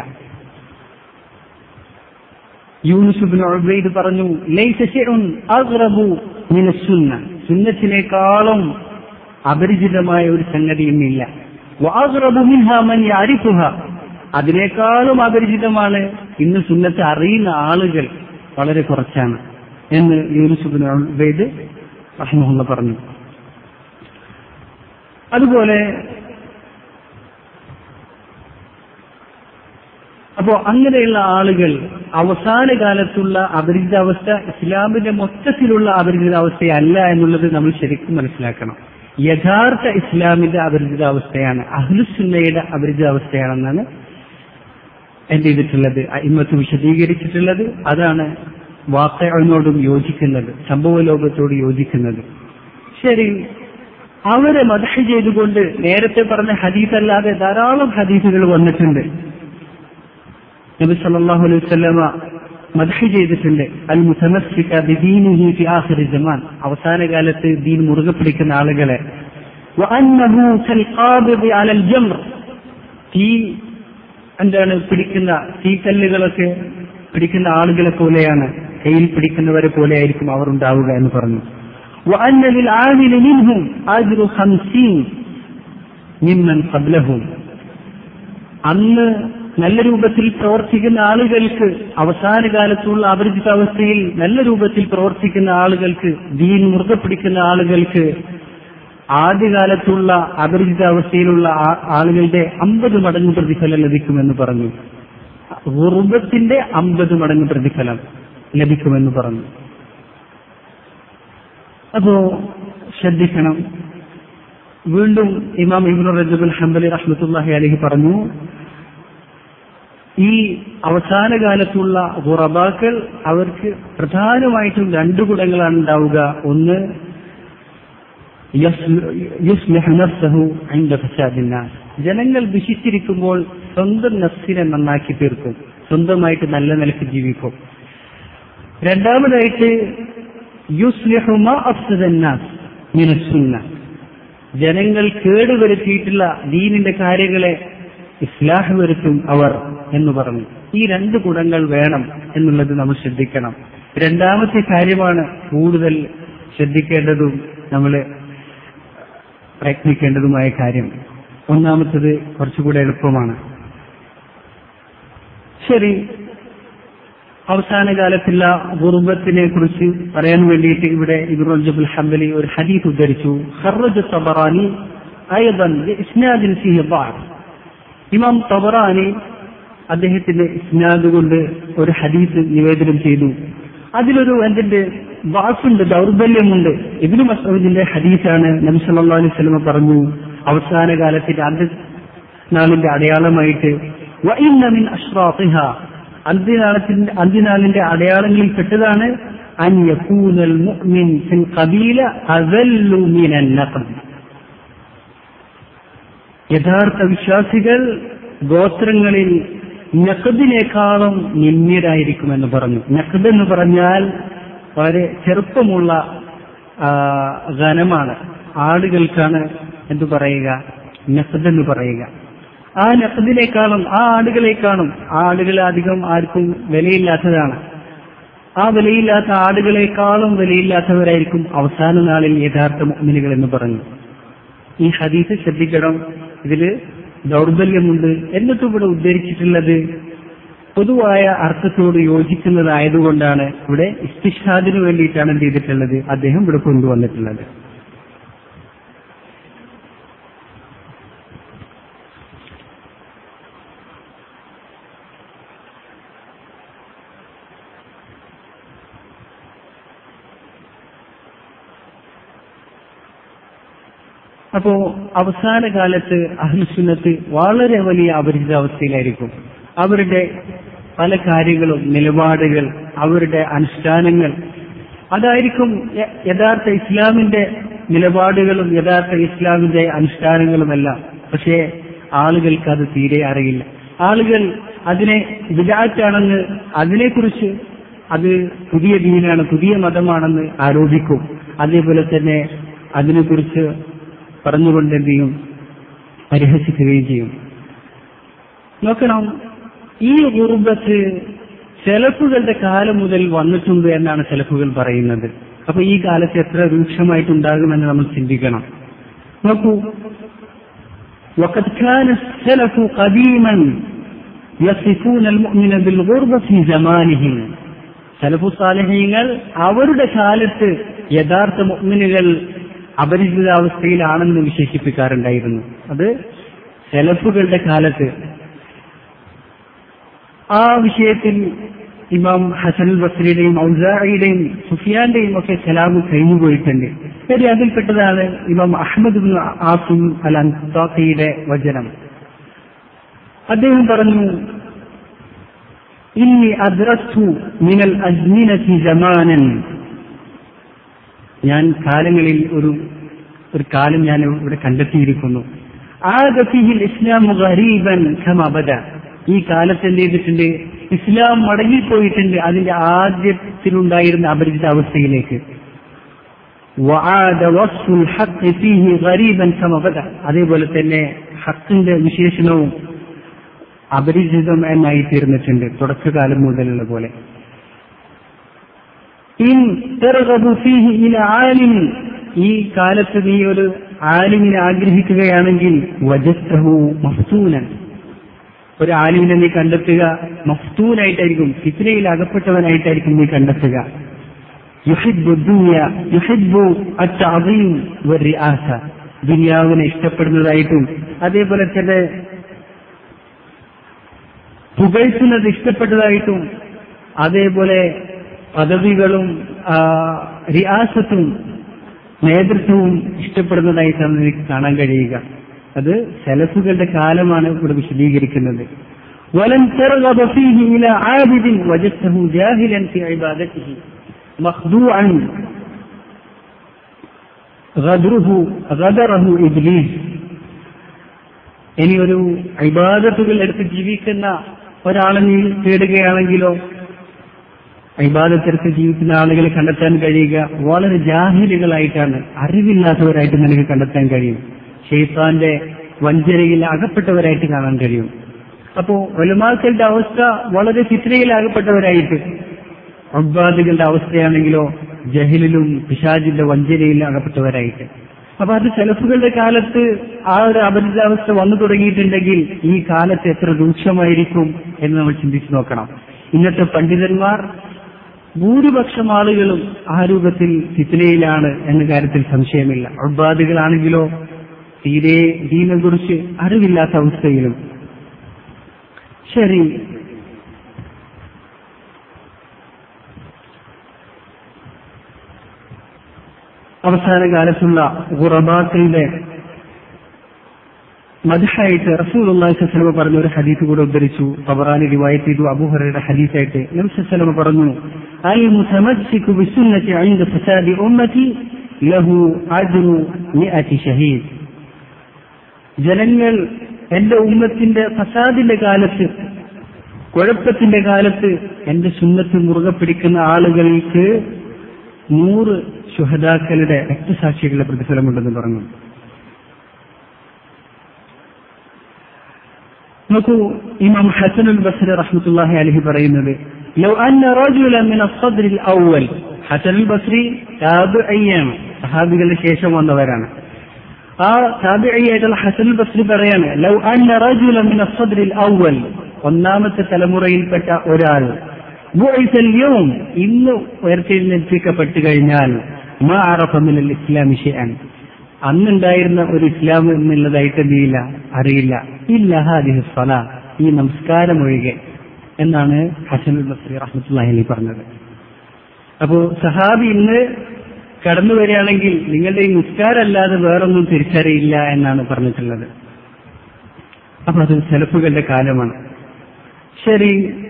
യൂനുസുബിന് ഉബൈദ് പറഞ്ഞു ലൈസ ശൈഉൻ അഗ്റബു മിന സുന്ന സുന്നത്തിനേക്കാളും അപരിചിതമായ ഒരു സംഗതി ഇന്നില്ല വഅഗ്റബു മിൻഹാ മൻ യഅരിഫുഹ അതിനേക്കാളും അപരിചിതമാണ് ഇന്ന് സുന്നത്ത് അറിയുന്ന ആളുകൾ വളരെ കുറച്ചാണ് എന്ന് യൂനുസുബിന് ഉബൈദ് റഹ്മുള്ള പറഞ്ഞു അതുപോലെ അപ്പോ അങ്ങനെയുള്ള ആളുകൾ അവസാന കാലത്തുള്ള അപരിചിതാവസ്ഥ ഇസ്ലാമിന്റെ മൊത്തത്തിലുള്ള അപരിചിതാവസ്ഥയല്ല എന്നുള്ളത് നമ്മൾ ശരിക്കും മനസ്സിലാക്കണം യഥാർത്ഥ ഇസ്ലാമിന്റെ അപരിചിതാവസ്ഥയാണ് അഹ്ലുസുന്നയുടെ അപരിചിതാവസ്ഥയാണെന്നാണ് എന്ത് ചെയ്തിട്ടുള്ളത് ഇമ്മത്ത് വിശദീകരിച്ചിട്ടുള്ളത് അതാണ് വാർത്തയോടും യോജിക്കുന്നത് സംഭവ ലോകത്തോട് യോജിക്കുന്നത് ശരി അവരെ മദഹ ചെയ്തുകൊണ്ട് നേരത്തെ പറഞ്ഞ ഹദീസ് അല്ലാതെ ധാരാളം ഹദീസുകൾ വന്നിട്ടുണ്ട് നബി സല്ലല്ലാഹു അലൈഹി വസല്ലമ മദഹ് ചെയ്തിട്ടുണ്ട് അൽ മുതമസ്സിക ബിദീനിഹി ഫി ആഖിറി സമാൻ അവസാന കാലത്ത് ദീൻ മുറുകെ പിടിക്കുന്ന ആളുകളെ وأنه كالقابض على الجمر തീ എന്താണ് പിടിക്കുന്ന തീക്കല്ലുകളൊക്കെ പിടിക്കുന്ന ആളുകളെ പോലെയാണ് കയ്യിൽ പിടിക്കുന്നവരെ പോലെ ആയിരിക്കും അവർ ഉണ്ടാവുക എന്ന് പറഞ്ഞു وأن للعامل منهم أجر خمسين ممن قبلهم അന്ന് നല്ല രൂപത്തിൽ പ്രവർത്തിക്കുന്ന ആളുകൾക്ക് അവസാന കാലത്തുള്ള അപരിചിത അവസ്ഥയിൽ നല്ല രൂപത്തിൽ പ്രവർത്തിക്കുന്ന ആളുകൾക്ക് ദീൻ മുറുകെ പിടിക്കുന്ന ആളുകൾക്ക് ആദ്യകാലത്തുള്ള അപരിചിത അവസ്ഥയിലുള്ള ആ- ആളുകളുടെ അമ്പത് മടങ്ങ് പ്രതിഫലം ലഭിക്കുമെന്ന് പറഞ്ഞു ഗുർബത്തിന്റെ അമ്പത് മടങ്ങ് പ്രതിഫലം ലഭിക്കുമെന്ന് പറഞ്ഞു അപ്പോ ശ്രദ്ധിക്കണം വീണ്ടും ഇമാം ഇബ്നു റജബുൽ ഹംബലി റഹ്മത്തുല്ലാഹി അലഹി പറഞ്ഞു ഈ അവസാന കാലത്തുള്ള ഗുറബാക്കൾ അവർക്ക് പ്രധാനമായിട്ടും രണ്ടു ഗുണങ്ങളാണ് ഉണ്ടാവുക ഒന്ന് യുസ്ലിഹ് നഫ്സഹു ഇൻദ ഫസാദിൻ നാസ്. ജനങ്ങൾ ദുഷിച്ചിരിക്കുമ്പോൾ സ്വന്തം നഫ്സിനെ നന്നാക്കി തീർക്കും സ്വന്തമായിട്ട് നല്ല നിലക്ക് ജീവിക്കും രണ്ടാമതായിട്ട് യുസ്ലിഹു മാ അഫ്സദൻ നാസ് മിനസ് സുന്ന. ജനങ്ങൾ കേടുവരുത്തിയിട്ടുള്ള ദീനിന്റെ കാര്യങ്ങളെ ഇസ്ലാഹ് വരുത്തും അവർ എന്ന് പറഞ്ഞു ഈ രണ്ട് ഗുണങ്ങൾ വേണം എന്നുള്ളത് നമ്മൾ ശ്രദ്ധിക്കണം രണ്ടാമത്തെ കാര്യമാണ് കൂടുതൽ ശ്രദ്ധിക്കേണ്ടതും നമ്മൾ പ്രയത്നിക്കേണ്ടതുമായ കാര്യം ഒന്നാമത്തത് കുറച്ചുകൂടെ എളുപ്പമാണ് ശരി അവസാന കാലത്തുള്ള ഗുർബത്തിനെ കുറിച്ച് പറയാൻ വേണ്ടിയിട്ട് ഇവിടെ ഇബ്രുൽ ജബുൽ ഹംബലി ഒരു ഹദീസ് ഉദ്ധരിച്ചു ഖർറജ തബറാനി അയ്യദൻ ഇസ്നാദിൻ ഫീഹി ضعف ഇമാം തബറാനി അദ്ദേഹത്തിന്റെ ഇസ്നാദ് കൊണ്ട് ഒരു ഹദീസ് നിവേദനം ചെയ്തു അതിലൊരു എന്തിന്റെ വാക്കുണ്ട് ദൗർബല്യമുണ്ട് ഇബ്നു മസൂദിന്റെ ഹദീസാണ് നബി സല്ലല്ലാഹു അലൈഹി വസല്ലം പറഞ്ഞു അവസാന കാലത്തിന്റെ അന്ത്യ നാളിന്റെ അടയാളമായിട്ട് വഇന്ന മിൻ അഷ്റാത്തിഹ അന്ത്യനാളത്തിന്റെ അന്ത്യനാളിന്റെ അടയാളങ്ങളിൽ പെട്ടതാണ് അൻ യകൂനൽ മുഅ്മിൻ ഫിൽ ഖബീല അദല്ലു മിനൻ നഖദ് യഥാർത്ഥ വിശ്വാസികൾ ഗോത്രങ്ങളിൽ നഖദിനേക്കാളും നിന്ദ്യരായിരിക്കുമെന്ന് പറഞ്ഞു നഖദ് എന്ന് പറഞ്ഞാൽ വളരെ ചെറുപ്പമുള്ള ആ, ഘനമാണ് ആടുകൾക്കാണ് എന്തു പറയുക നഖദ് എന്ന് പറയുക ആ നഖദിനേക്കാളും ആ ആടുകളെക്കാളും ആ ആടുകൾ അധികം ആർക്കും വിലയില്ലാത്തതാണ് ആ വിലയില്ലാത്ത ആടുകളെക്കാളും വിലയില്ലാത്തവരായിരിക്കും അവസാന നാളിൽ യഥാർത്ഥ മുഅ്മിനുകൾ എന്ന് പറഞ്ഞു ഈ ഹദീസ് ശ്രദ്ധിക്കണം ഇതില് ദൗർബല്യമുണ്ട് എന്നിട്ട് ഇവിടെ ഉദ്ധരിച്ചിട്ടുള്ളത് പൊതുവായ അർത്ഥത്തോട് യോജിക്കുന്നതായതുകൊണ്ടാണ് ഇവിടെ ഇസ്തിഷാദിന് വേണ്ടിയിട്ടാണ് എന്ത് ചെയ്തിട്ടുള്ളത് അദ്ദേഹം ഇവിടെ കൊണ്ടുവന്നിട്ടുള്ളത് അപ്പോ അവസാന കാലത്ത് അഹ്ലുസുന്നത്ത് വളരെ വലിയ അപരിചിതാവസ്ഥയിലായിരിക്കും അവരുടെ പല കാര്യങ്ങളും നിലപാടുകൾ അവരുടെ അനുഷ്ഠാനങ്ങൾ അതായിരിക്കും യ- യഥാർത്ഥ ഇസ്ലാമിന്റെ നിലപാടുകളും യഥാർത്ഥ ഇസ്ലാമിന്റെ അനുഷ്ഠാനങ്ങളുമെല്ലാം പക്ഷേ ആളുകൾക്ക് അത് തീരെ അറിയില്ല ആളുകൾ അതിനെ വിദാറ്റാണെന്ന് അതിനെക്കുറിച്ച് അത് പുതിയ ദീനാണ് പുതിയ മതമാണെന്ന് ആരോപിക്കും അതേപോലെ തന്നെ അതിനെക്കുറിച്ച് പറഞ്ഞുകൊണ്ട് എന്ത് ചെയ്യും പരിഹസിക്കുകയും ചെയ്യും നോക്കണം ഈ ഗുർബത്ത് ചെലപ്പുകളുടെ കാലം മുതൽ വന്നിട്ടുണ്ട് എന്നാണ് ചെലപ്പുകൾ പറയുന്നത് അപ്പൊ ഈ കാലത്ത് എത്ര രൂക്ഷമായിട്ടുണ്ടാകുമെന്ന് നമ്മൾ ചിന്തിക്കണം നോക്കൂ وقد كان السلف قديما يصفون المؤمن بالغربة في زمانهم സലഫു സാലഹീങ്ങൾ അവരുടെ കാലത്ത് യഥാർത്ഥ മുഅ്മിനുകൾ അപരിചിതാവസ്ഥയിലാണെന്ന് വിശേഷിപ്പിക്കാറുണ്ടായിരുന്നു അത് സെലഫുകളുടെ കാലത്ത് ആ വിഷയത്തിൽ ഇമാം ഹസൻ ബസ്രിയുടെയും ഔസായിയുടെയും സുഫിയാന്റെയും ഒക്കെ കലാമ് കഴിഞ്ഞു പോയിട്ടുണ്ട് ശരി അതിൽപ്പെട്ടതാണ് ഇമാം അഹമ്മദ് ബിൻ ആസിം അൽ അൻസാഖിയുടെ വചനം അദ്ദേഹം പറഞ്ഞു ഇന്നി അദ്രസ്തു മിനൽ അജ്മിനത്തി ജമാനൻ ഞാൻ കാലങ്ങളിൽ ഒരു ഒരു കാലം ഞാൻ ഇവിടെ കണ്ടെത്തിയിരിക്കുന്നു ആദഫിഹിൽ ഇസ്ലാം ഗരീബൻ ഖമബദ ഈ കാലത്ത് എന്ത് ചെയ്തിട്ടുണ്ട് ഇസ്ലാം മടങ്ങിപ്പോയിട്ടുണ്ട് അതിന്റെ ആദ്യത്തിലുണ്ടായിരുന്ന അപരിചിത അവസ്ഥയിലേക്ക് وعاد وصف الحق فيه غريبا كما بدا അതേപോലെ തന്നെ ഹക്കിന്റെ വിശേഷണവും അപരിചിതം എന്നായി തീർന്നിട്ടുണ്ട് തുടക്കകാലം മുതലുള്ള പോലെ ഇൻ തർഗബു ഫീഹി ഇല ആലിം ഈ കാലത്ത് നീ ഒരു ആലിമിനെ ആഗ്രഹിക്കുകയാണെങ്കിൽ വജസ്തഹു മഫ്തൂനൻ ഒരു ആലിമിനെ നീ കണ്ടെത്തുക മഫ്തൂനായിട്ടായിരിക്കും ഫിത്നയിൽ അകപ്പെട്ടവനായിട്ടായിരിക്കും നീ കണ്ടെത്തുക യുഹിബ് ദുനിയ യുഹിബ് അത്തഅദീം വറിആസ ദുനിയാവിനെ ഇഷ്ടപ്പെടുന്നതായിട്ടും അതേപോലെ തന്നെ പുകഴ്ത്തുന്നത് ഇഷ്ടപ്പെട്ടതായിട്ടും അതേപോലെ പദവികളും ആ, റിയാസത്തും നേതൃത്വവും ഇഷ്ടപ്പെടുന്നതായിട്ടാണ് എനിക്ക് കാണാൻ കഴിയുക അത് സെലഫുകളുടെ കാലമാണ് ഇവിടെ വിശദീകരിക്കുന്നത് ولن ترغب فيه إلى عابد وجدته جاهلا في عبادته مخدوعا غدره غدره إبليس ഇനി ഒരു ഇബാദത്തുകൾ എടുത്ത് ജീവിക്കുന്ന ഒരാളെ നീ തേടുകയാണെങ്കിലോ ഇബാദത്തെടുത്ത് ജീവിക്കുന്ന ആളുകളെ കണ്ടെത്താൻ കഴിയുക വളരെ ജാഹിലുകളായിട്ടാണ് അറിവില്ലാത്തവരായിട്ട് നിനക്ക് കണ്ടെത്താൻ കഴിയും ഷെയ്ത്താന്റെ വഞ്ചനയിൽ അകപ്പെട്ടവരായിട്ട് കാണാൻ കഴിയും അപ്പോ ഒലുമാക്കളുടെ അവസ്ഥ വളരെ ഫിത്രയിൽ അകപ്പെട്ടവരായിട്ട് അബ്ബാദുകളുടെ അവസ്ഥയാണെങ്കിലോ ജഹിലിലും പിശാജിന്റെ വഞ്ചനയിൽ അകപ്പെട്ടവരായിട്ട് അപ്പൊ അത് സെലഫുകളുടെ കാലത്ത് ആ ഒരു അപരിതാവസ്ഥ വന്നു തുടങ്ങിയിട്ടുണ്ടെങ്കിൽ ഈ കാലത്ത് എത്ര രൂക്ഷമായിരിക്കും എന്ന് നമ്മൾ ചിന്തിച്ചു നോക്കണം ഇന്നത്തെ പണ്ഡിതന്മാർ ഭൂരിപക്ഷം ആളുകളും ആ രൂപത്തിൽ ഫിത്നയിലാണ് എന്ന കാര്യത്തിൽ സംശയമില്ല അബ്ബാദുകളാണെങ്കിലോ തീരെ ദീനെ കുറിച്ച് അറിവില്ലാത്ത അവസ്ഥയിലും ശരി അവസാന കാലത്തുള്ള ഗുറബാക്കളുടെ മധുഹായിട്ട് റസൂൽ അള്ളാഹിസ്ലമ പറഞ്ഞ ഒരു ഹദീസ് കൂടെ ഉദ്ധരിച്ചു തബറാനി റിവായത്ത് ചെയ്തു അബൂഹറയുടെ ഹദീസായിട്ട് നബിസ്വലമ പറഞ്ഞു അൽ മുതമസ്സികു ബിസുന്നതി عند فساد ഉമ്മതി ലഹു അജ്റു മിഅതി ഷഹീദ് ജനങ്ങൾ എന്റെ ഉമ്മത്തിന്റെ ഫസാദിന്റെ കാലത്ത് കുഴപ്പത്തിന്റെ കാലത്ത് എന്റെ സുന്നത്ത് മുറുകെ പിടിക്കുന്ന ആളുകൾക്ക് നൂറ് ശുഹദാക്കളുടെ രക്തസാക്ഷികളുടെ പ്രതിഫലമുണ്ടെന്ന് പറഞ്ഞു നോക്കൂ ഇമാം ഹസൻ ഉൽ ബസർ റഹ്മത്തുള്ളാഹി അലഹി പറയുന്നത് ലോ അന്ന റജുല മിന الصدر الاول ഹസൻ ഉൽ ബസ്രി താബിഈയാണ് സഹാബികളുടെ ശേഷം വന്നവരാണ് ആ താബിഈയായിട്ടുള്ള ഹസൻ ഉൽ ബസ്രി പറയാണ് ലൗ അന്ന റജുല മിന الصدر الاول ഒന്നാമത്തെ തലമുറയിൽപ്പെട്ട ഒരാൾ ബുഇസ اليوم ഇന്ന് ഉയർത്തെഴുന്നേൽപ്പിക്കപ്പെട്ടു കഴിഞ്ഞാൽ മാ അറഫ മിനൽ ഇസ്ലാമി ഷൈഅൻ അന്നുണ്ടായിരുന്ന ഒരു ഇസ്ലാം എന്നുള്ളതായിട്ട് എന്തിയില്ല അറിയില്ല ഇല്ല ഹാദിഹ് സ്വല ഈ നമസ്കാരം ഒഴികെ എന്നാണ് ഹസൻ ബസ്രി റഹ്മത്തുള്ളാഹി അലി പറഞ്ഞത് അപ്പോ സഹാബി ഇന്ന് കടന്നു വരികയാണെങ്കിൽ നിങ്ങളുടെ ഈ നിസ്കാരമല്ലാതെ വേറൊന്നും തിരിച്ചറിയില്ല എന്നാണ് പറഞ്ഞിട്ടുള്ളത് അപ്പൊ അത് സെലഫുകളുടെ കാലമാണ് ശരി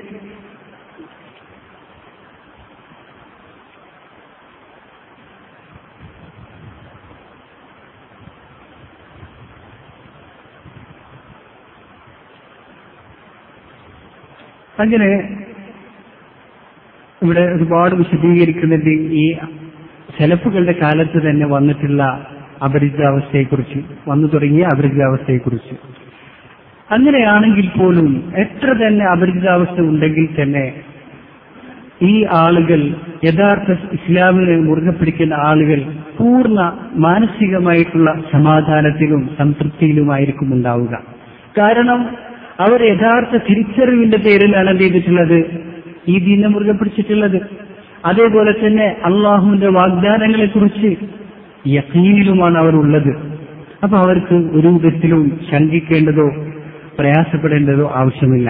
അങ്ങനെ ഇവിടെ ഒരുപാട് വിശദീകരിക്കുന്നുണ്ട് ഈ സെലഫുകളുടെ കാലത്ത് തന്നെ വന്നിട്ടുള്ള അപരിചിതാവസ്ഥയെക്കുറിച്ച് വന്നു തുടങ്ങിയ അപരിചിതാവസ്ഥയെക്കുറിച്ച് അങ്ങനെയാണെങ്കിൽ പോലും എത്ര തന്നെ അപരിചിതാവസ്ഥ ഉണ്ടെങ്കിൽ തന്നെ ഈ ആളുകൾ യഥാർത്ഥ ഇസ്ലാമിനെ മുറുകെ പിടിക്കുന്ന ആളുകൾ പൂർണ്ണ മാനസികമായിട്ടുള്ള സമാധാനത്തിലും സംതൃപ്തിയിലുമായിരിക്കും ഉണ്ടാവുക കാരണം അവർ യഥാർത്ഥ തിരിച്ചറിവിന്റെ പേരിലാണ് എന്ത് ചെയ്തിട്ടുള്ളത് ഈ ദീനെ മുറുകെ പിടിച്ചിട്ടുള്ളത് അതേപോലെ തന്നെ അള്ളാഹുവിന്റെ വാഗ്ദാനങ്ങളെ കുറിച്ച് യക്കീനിലുമാണ് അവർ ഉള്ളത് അപ്പൊ അവർക്ക് ഒരു വിധത്തിലും ശങ്കിക്കേണ്ടതോ പ്രയാസപ്പെടേണ്ടതോ ആവശ്യമില്ല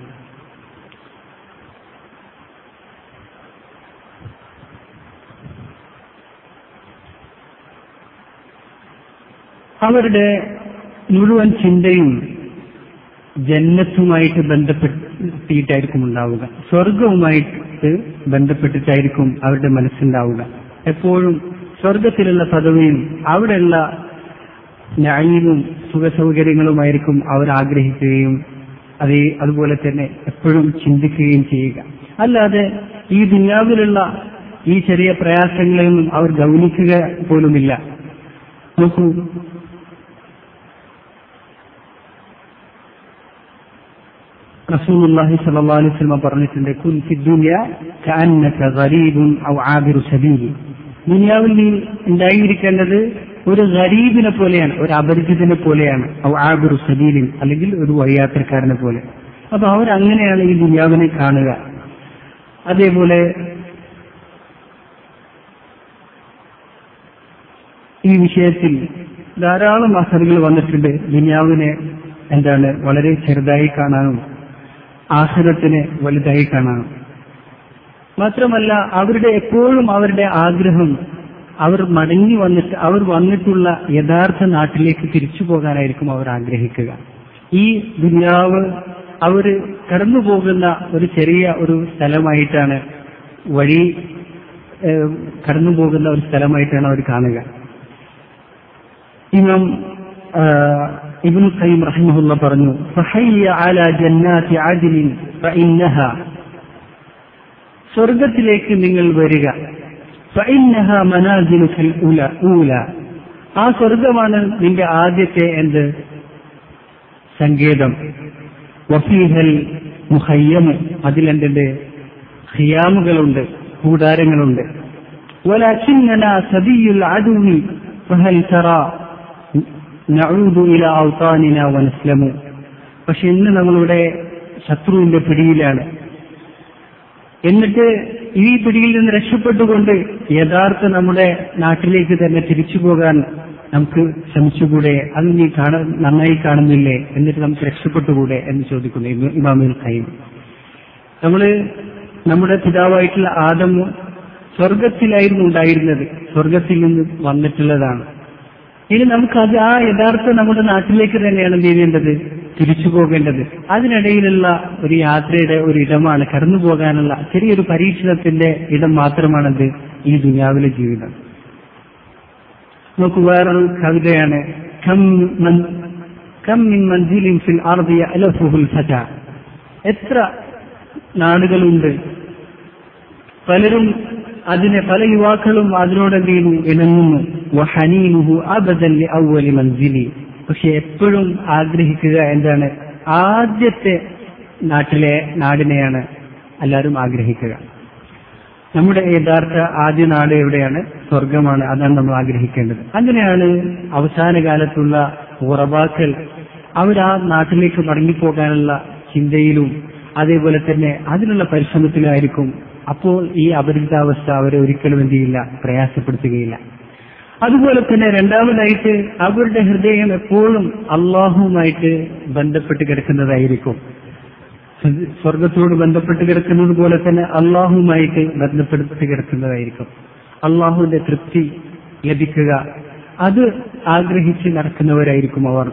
അവരുടെ മുഴുവൻ ചിന്തയും ജന്നത്തുമായിട്ട് ബന്ധപ്പെട്ടിട്ടായിരിക്കും ഉണ്ടാവുക സ്വർഗവുമായിട്ട് ബന്ധപ്പെട്ടിട്ടായിരിക്കും അവരുടെ മനസ്സുണ്ടാവുക എപ്പോഴും സ്വർഗത്തിലുള്ള പദവിയും അവിടെയുള്ള ന്യായവും സുഖസൗകര്യങ്ങളുമായിരിക്കും അവർ ആഗ്രഹിക്കുകയും അത് അതുപോലെ തന്നെ എപ്പോഴും ചിന്തിക്കുകയും ചെയ്യുക അല്ലാതെ ഈ ദുനിയാവിലുള്ള ഈ ചെറിയ പ്രയാസങ്ങളെയൊന്നും അവർ ഗൗനിക്കുക പോലുമില്ല നോക്കൂ റസൂലുള്ളാഹി സ്വല്ലല്ലാഹു അലൈഹി വസല്ലം പറഞ്ഞിട്ടുണ്ട് കുൻ ഫി ദുനിയ കഅന്നക ഗരീബുൻ ഔ ആബിറു സബീൽ ദുനിയാവിൽ നീ ഉണ്ടായിരിക്കേണ്ടത് ഒരു ഗരീബിനെ പോലെയാണ് ഒരു അപരിചിതനെ പോലെയാണ് ഔ ആബിറു സബീലിൻ അല്ലെങ്കിൽ ഒരു വഴിയാത്രക്കാരനെ പോലെ അപ്പൊ അവരങ്ങനെയാണ് ഈ ദുനിയാവിനെ കാണുക അതേപോലെ ഈ വിഷയത്തിൽ ധാരാളം അസറുകൾ വന്നിട്ടുണ്ട് ദുനിയാവിനെ എന്താണ് വളരെ ചെറുതായി കാണാനും ആഹ്റത്തിനെ വലുതായി കാണാനും മാത്രമല്ല അവരുടെ എപ്പോഴും അവരുടെ ആഗ്രഹം അവർ മടങ്ങി വന്നിട്ട് അവർ വന്നിട്ടുള്ള യഥാർത്ഥ നാട്ടിലേക്ക് തിരിച്ചു പോകാനായിരിക്കും അവർ ആഗ്രഹിക്കുക ഈ ദുനിയാവ് അവർ കടന്നു പോകുന്ന ഒരു ചെറിയ ഒരു സ്ഥലമായിട്ടാണ് വഴി ഏഹ്, കടന്നു പോകുന്ന ഒരു സ്ഥലമായിട്ടാണ് അവർ കാണുക ഇമാം ഇബ്നു ഖയ്യിം റഹിമഹുല്ല പറഞ്ഞു ഫഹയ്യ അലാ ജന്നാത്തി അദ്ലിൻ ഫഇന്നഹ സ്വർഗത്തിലേക്ക് നിങ്ങൾ വരിക ഫഇന്നഹ മനാസിലുൽ ഉല ഊല ആ സ്വർഗമാണ് നിന്റെ ആദ്യത്തെ എന്ത് സങ്കേതം വഫീഹൽ മുഹയ്യമ് അതിലെന്റെ ഖിയാമുകളുണ്ട് കൂടാരങ്ങളുണ്ട് ولكننا سبي العدو فهل ترى നഊദു ഇല ഔത്താനിന വനസ്ലമു പക്ഷെ ഇന്ന് നമ്മളുടെ ശത്രുവിന്റെ പിടിയിലാണ് എന്നിട്ട് ഈ പിടിയിൽ നിന്ന് രക്ഷപ്പെട്ടുകൊണ്ട് യഥാർത്ഥ നമ്മുടെ നാട്ടിലേക്ക് തന്നെ തിരിച്ചു പോകാൻ നമുക്ക് ശ്രമിച്ചുകൂടെ അത് നീ കാണ നന്നായി കാണുന്നില്ലേ എന്നിട്ട് നമുക്ക് രക്ഷപ്പെട്ടുകൂടെ എന്ന് ചോദിക്കുന്നു ഇമ- ഇമാമുൽ ഖയ്യിം നമ്മള് നമ്മുടെ പിതാവായിട്ടുള്ള ആദം സ്വർഗത്തിലായിരുന്നു ഉണ്ടായിരുന്നത് സ്വർഗത്തിൽ നിന്ന് വന്നിട്ടുള്ളതാണ് ഇനി നമുക്ക് അത് ആ യഥാർത്ഥ നമ്മുടെ നാട്ടിലേക്ക് തന്നെയാണ് എന്ത് ചെയ്യേണ്ടത് തിരിച്ചു പോകേണ്ടത് അതിനിടയിലുള്ള ഒരു യാത്രയുടെ ഒരു ഇടമാണ് കടന്നു പോകാനുള്ള ചെറിയൊരു പരീക്ഷണത്തിന്റെ ഇടം മാത്രമാണത് ഈ ദുനിയാവിലെ ജീവിതം നോക്കൂ വേറൊരു കവിതയാണ് കം മൻ- കം മിൻ മൻസിലിൻ ഫിൽ അർദി യഅലഫുഹുൽ ഫത എത്ര നാടുകളുണ്ട് പലരും അതിനെ പല യുവാക്കളും അതിനോട് എന്ത് ചെയ്യുന്നു ഇണങ്ങുന്നു വഹനീനുഹു അബദൻ ലി അവ്വലി മൻസിലി പക്ഷെ എപ്പോഴും ആഗ്രഹിക്കുക എന്താണ് ആദ്യത്തെ നാട്ടിലെ നാടിനെയാണ് എല്ലാവരും ആഗ്രഹിക്കുക നമ്മുടെ യഥാർത്ഥ ആദ്യ നാട് എവിടെയാണ് സ്വർഗമാണ് അതാണ് നമ്മൾ ആഗ്രഹിക്കേണ്ടത് അങ്ങനെയാണ് അവസാന കാലത്തുള്ള ഉറവാക്കൽ അവർ ആ നാട്ടിലേക്ക് മടങ്ങിപ്പോകാനുള്ള ചിന്തയിലും അതേപോലെ തന്നെ അതിനുള്ള പരിശ്രമത്തിലായിരിക്കും അപ്പോൾ ഈ അപരിചിതാവസ്ഥ അവരെ ഒരിക്കലും എന്ത് ചെയ്യില്ല പ്രയാസപ്പെടുത്തുകയില്ല അതുപോലെ തന്നെ രണ്ടാമതായിട്ട് അവരുടെ ഹൃദയം എപ്പോഴും അള്ളാഹുവുമായിട്ട് ബന്ധപ്പെട്ട് കിടക്കുന്നതായിരിക്കും സ്വർഗത്തോട് ബന്ധപ്പെട്ട് കിടക്കുന്നത് പോലെ തന്നെ അള്ളാഹുമായിട്ട് ബന്ധപ്പെടുത്തി കിടക്കുന്നതായിരിക്കും അള്ളാഹുവിന്റെ തൃപ്തി ലഭിക്കുക അത് ആഗ്രഹിച്ച് നടക്കുന്നവരായിരിക്കും അവർ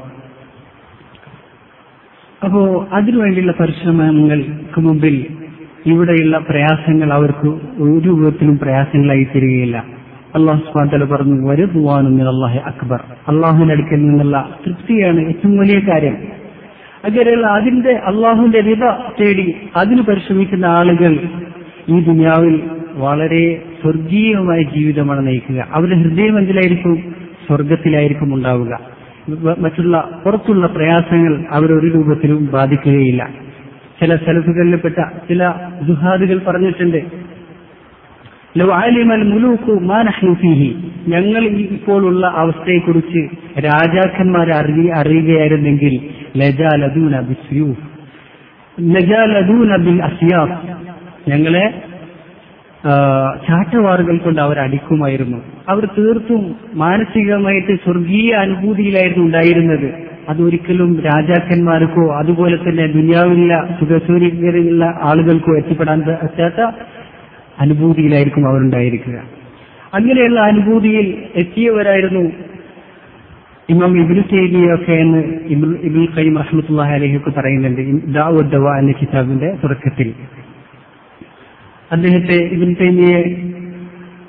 അപ്പോ അതിനുവേണ്ടിയുള്ള പരിശ്രമങ്ങൾക്ക് മുമ്പിൽ ഇവിടെയുള്ള പ്രയാസങ്ങൾ അവർക്ക് ഒരു രൂപത്തിലും പ്രയാസങ്ങളായി തീരുകയില്ല അള്ളാഹു സ്വാതല പറഞ്ഞു വരുവാനും അള്ളാഹു അക്ബർ അള്ളാഹുവിന്റെ അടുക്കൽ നിന്നുള്ള തൃപ്തിയാണ് ഏറ്റവും വലിയ കാര്യം അങ്ങനെയുള്ള അതിന്റെ അള്ളാഹുവിന്റെ റിത തേടി അതിന് പരിശ്രമിക്കുന്ന ആളുകൾ ഈ ദുനിയാവിൽ വളരെ സ്വർഗീയമായ ജീവിതമാണ് നയിക്കുക അവരുടെ ഹൃദയം എന്തിലായിരിക്കും സ്വർഗത്തിലായിരിക്കും ഉണ്ടാവുക മ- മറ്റുള്ള പുറത്തുള്ള പ്രയാസങ്ങൾ അവരൊരു രൂപത്തിലും ബാധിക്കുകയില്ല ചില സ്ഥലത്തുകളിൽപ്പെട്ട ചില ജുഹാദുകൾ പറഞ്ഞിട്ടുണ്ട് ലോ ആലിമൽ മുലൂക്കു മാ നഹ്നു ഫീഹി ഞങ്ങൾ ഈ ഇപ്പോഴുള്ള അവസ്ഥയെക്കുറിച്ച് രാജാക്കന്മാർ അറിയ അറിയുകയായിരുന്നെങ്കിൽ ലജാലദൂന ബിസ്യൂഫ് ലജാലദൂന ബിൽ അസിയാഫ് ഞങ്ങളെ ആ, ചാട്ടവാറുകൾ കൊണ്ട് അവർ അടിക്കുമായിരുന്നു അവർ തീർത്തും മാനസികമായിട്ട് സ്വർഗീയ അനുഭൂതിയിലായിരുന്നു ഉണ്ടായിരുന്നത് അതൊരിക്കലും രാജാക്കന്മാർക്കോ അതുപോലെ തന്നെ ദുനിയാവിലുള്ള സുഖസൂര്യതയുള്ള ആളുകൾക്കോ എത്തിപ്പെടാൻ പറ്റാത്ത അനുഭൂതിയിലായിരിക്കും അവരുണ്ടായിരിക്കുക അങ്ങനെയുള്ള അനുഭൂതിയിൽ എത്തിയവരായിരുന്നു ഇമാം ഇബിനു തൈമിയൊക്കെ എന്ന് ഇബ്നു- ഇബ്നുൽ ഖയ്യിം റഹ്മത്തുള്ളാഹി അലൈഹിക്ക് പറയുന്നുണ്ട് ദാവ എന്ന കിതാബിന്റെ തുടക്കത്തിൽ അദ്ദേഹത്തെ ഇബിൻ തൈമിയെ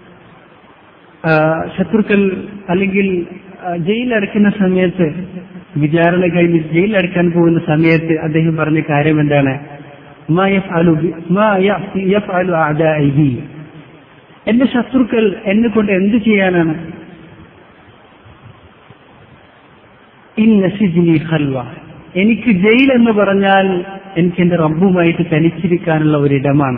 ആ, ശത്രുക്കൾ അല്ലെങ്കിൽ ആ, ജയിലടയ്ക്കുന്ന സമയത്ത് വിചാരണ കഴിഞ്ഞ് ജയിലിലടക്കാൻ പോകുന്ന സമയത്ത് അദ്ദേഹം പറഞ്ഞ കാര്യം എന്താണ് മാ യഫ്അലു ബി- മാ യ- യഫ്അലു അഅദാഇ ബി. എന്റെ ശത്രുക്കൾ എന്നെ കൊണ്ട് എന്ത് ചെയ്യാനാണ് ഇന്ന സിജ്നി ഖൽവ എനിക്ക് ജയിൽ എന്ന് പറഞ്ഞാൽ എനിക്ക് എന്റെ റബ്ബുമായിട്ട് തനിച്ചിരിക്കാനുള്ള ഒരിടമാണ്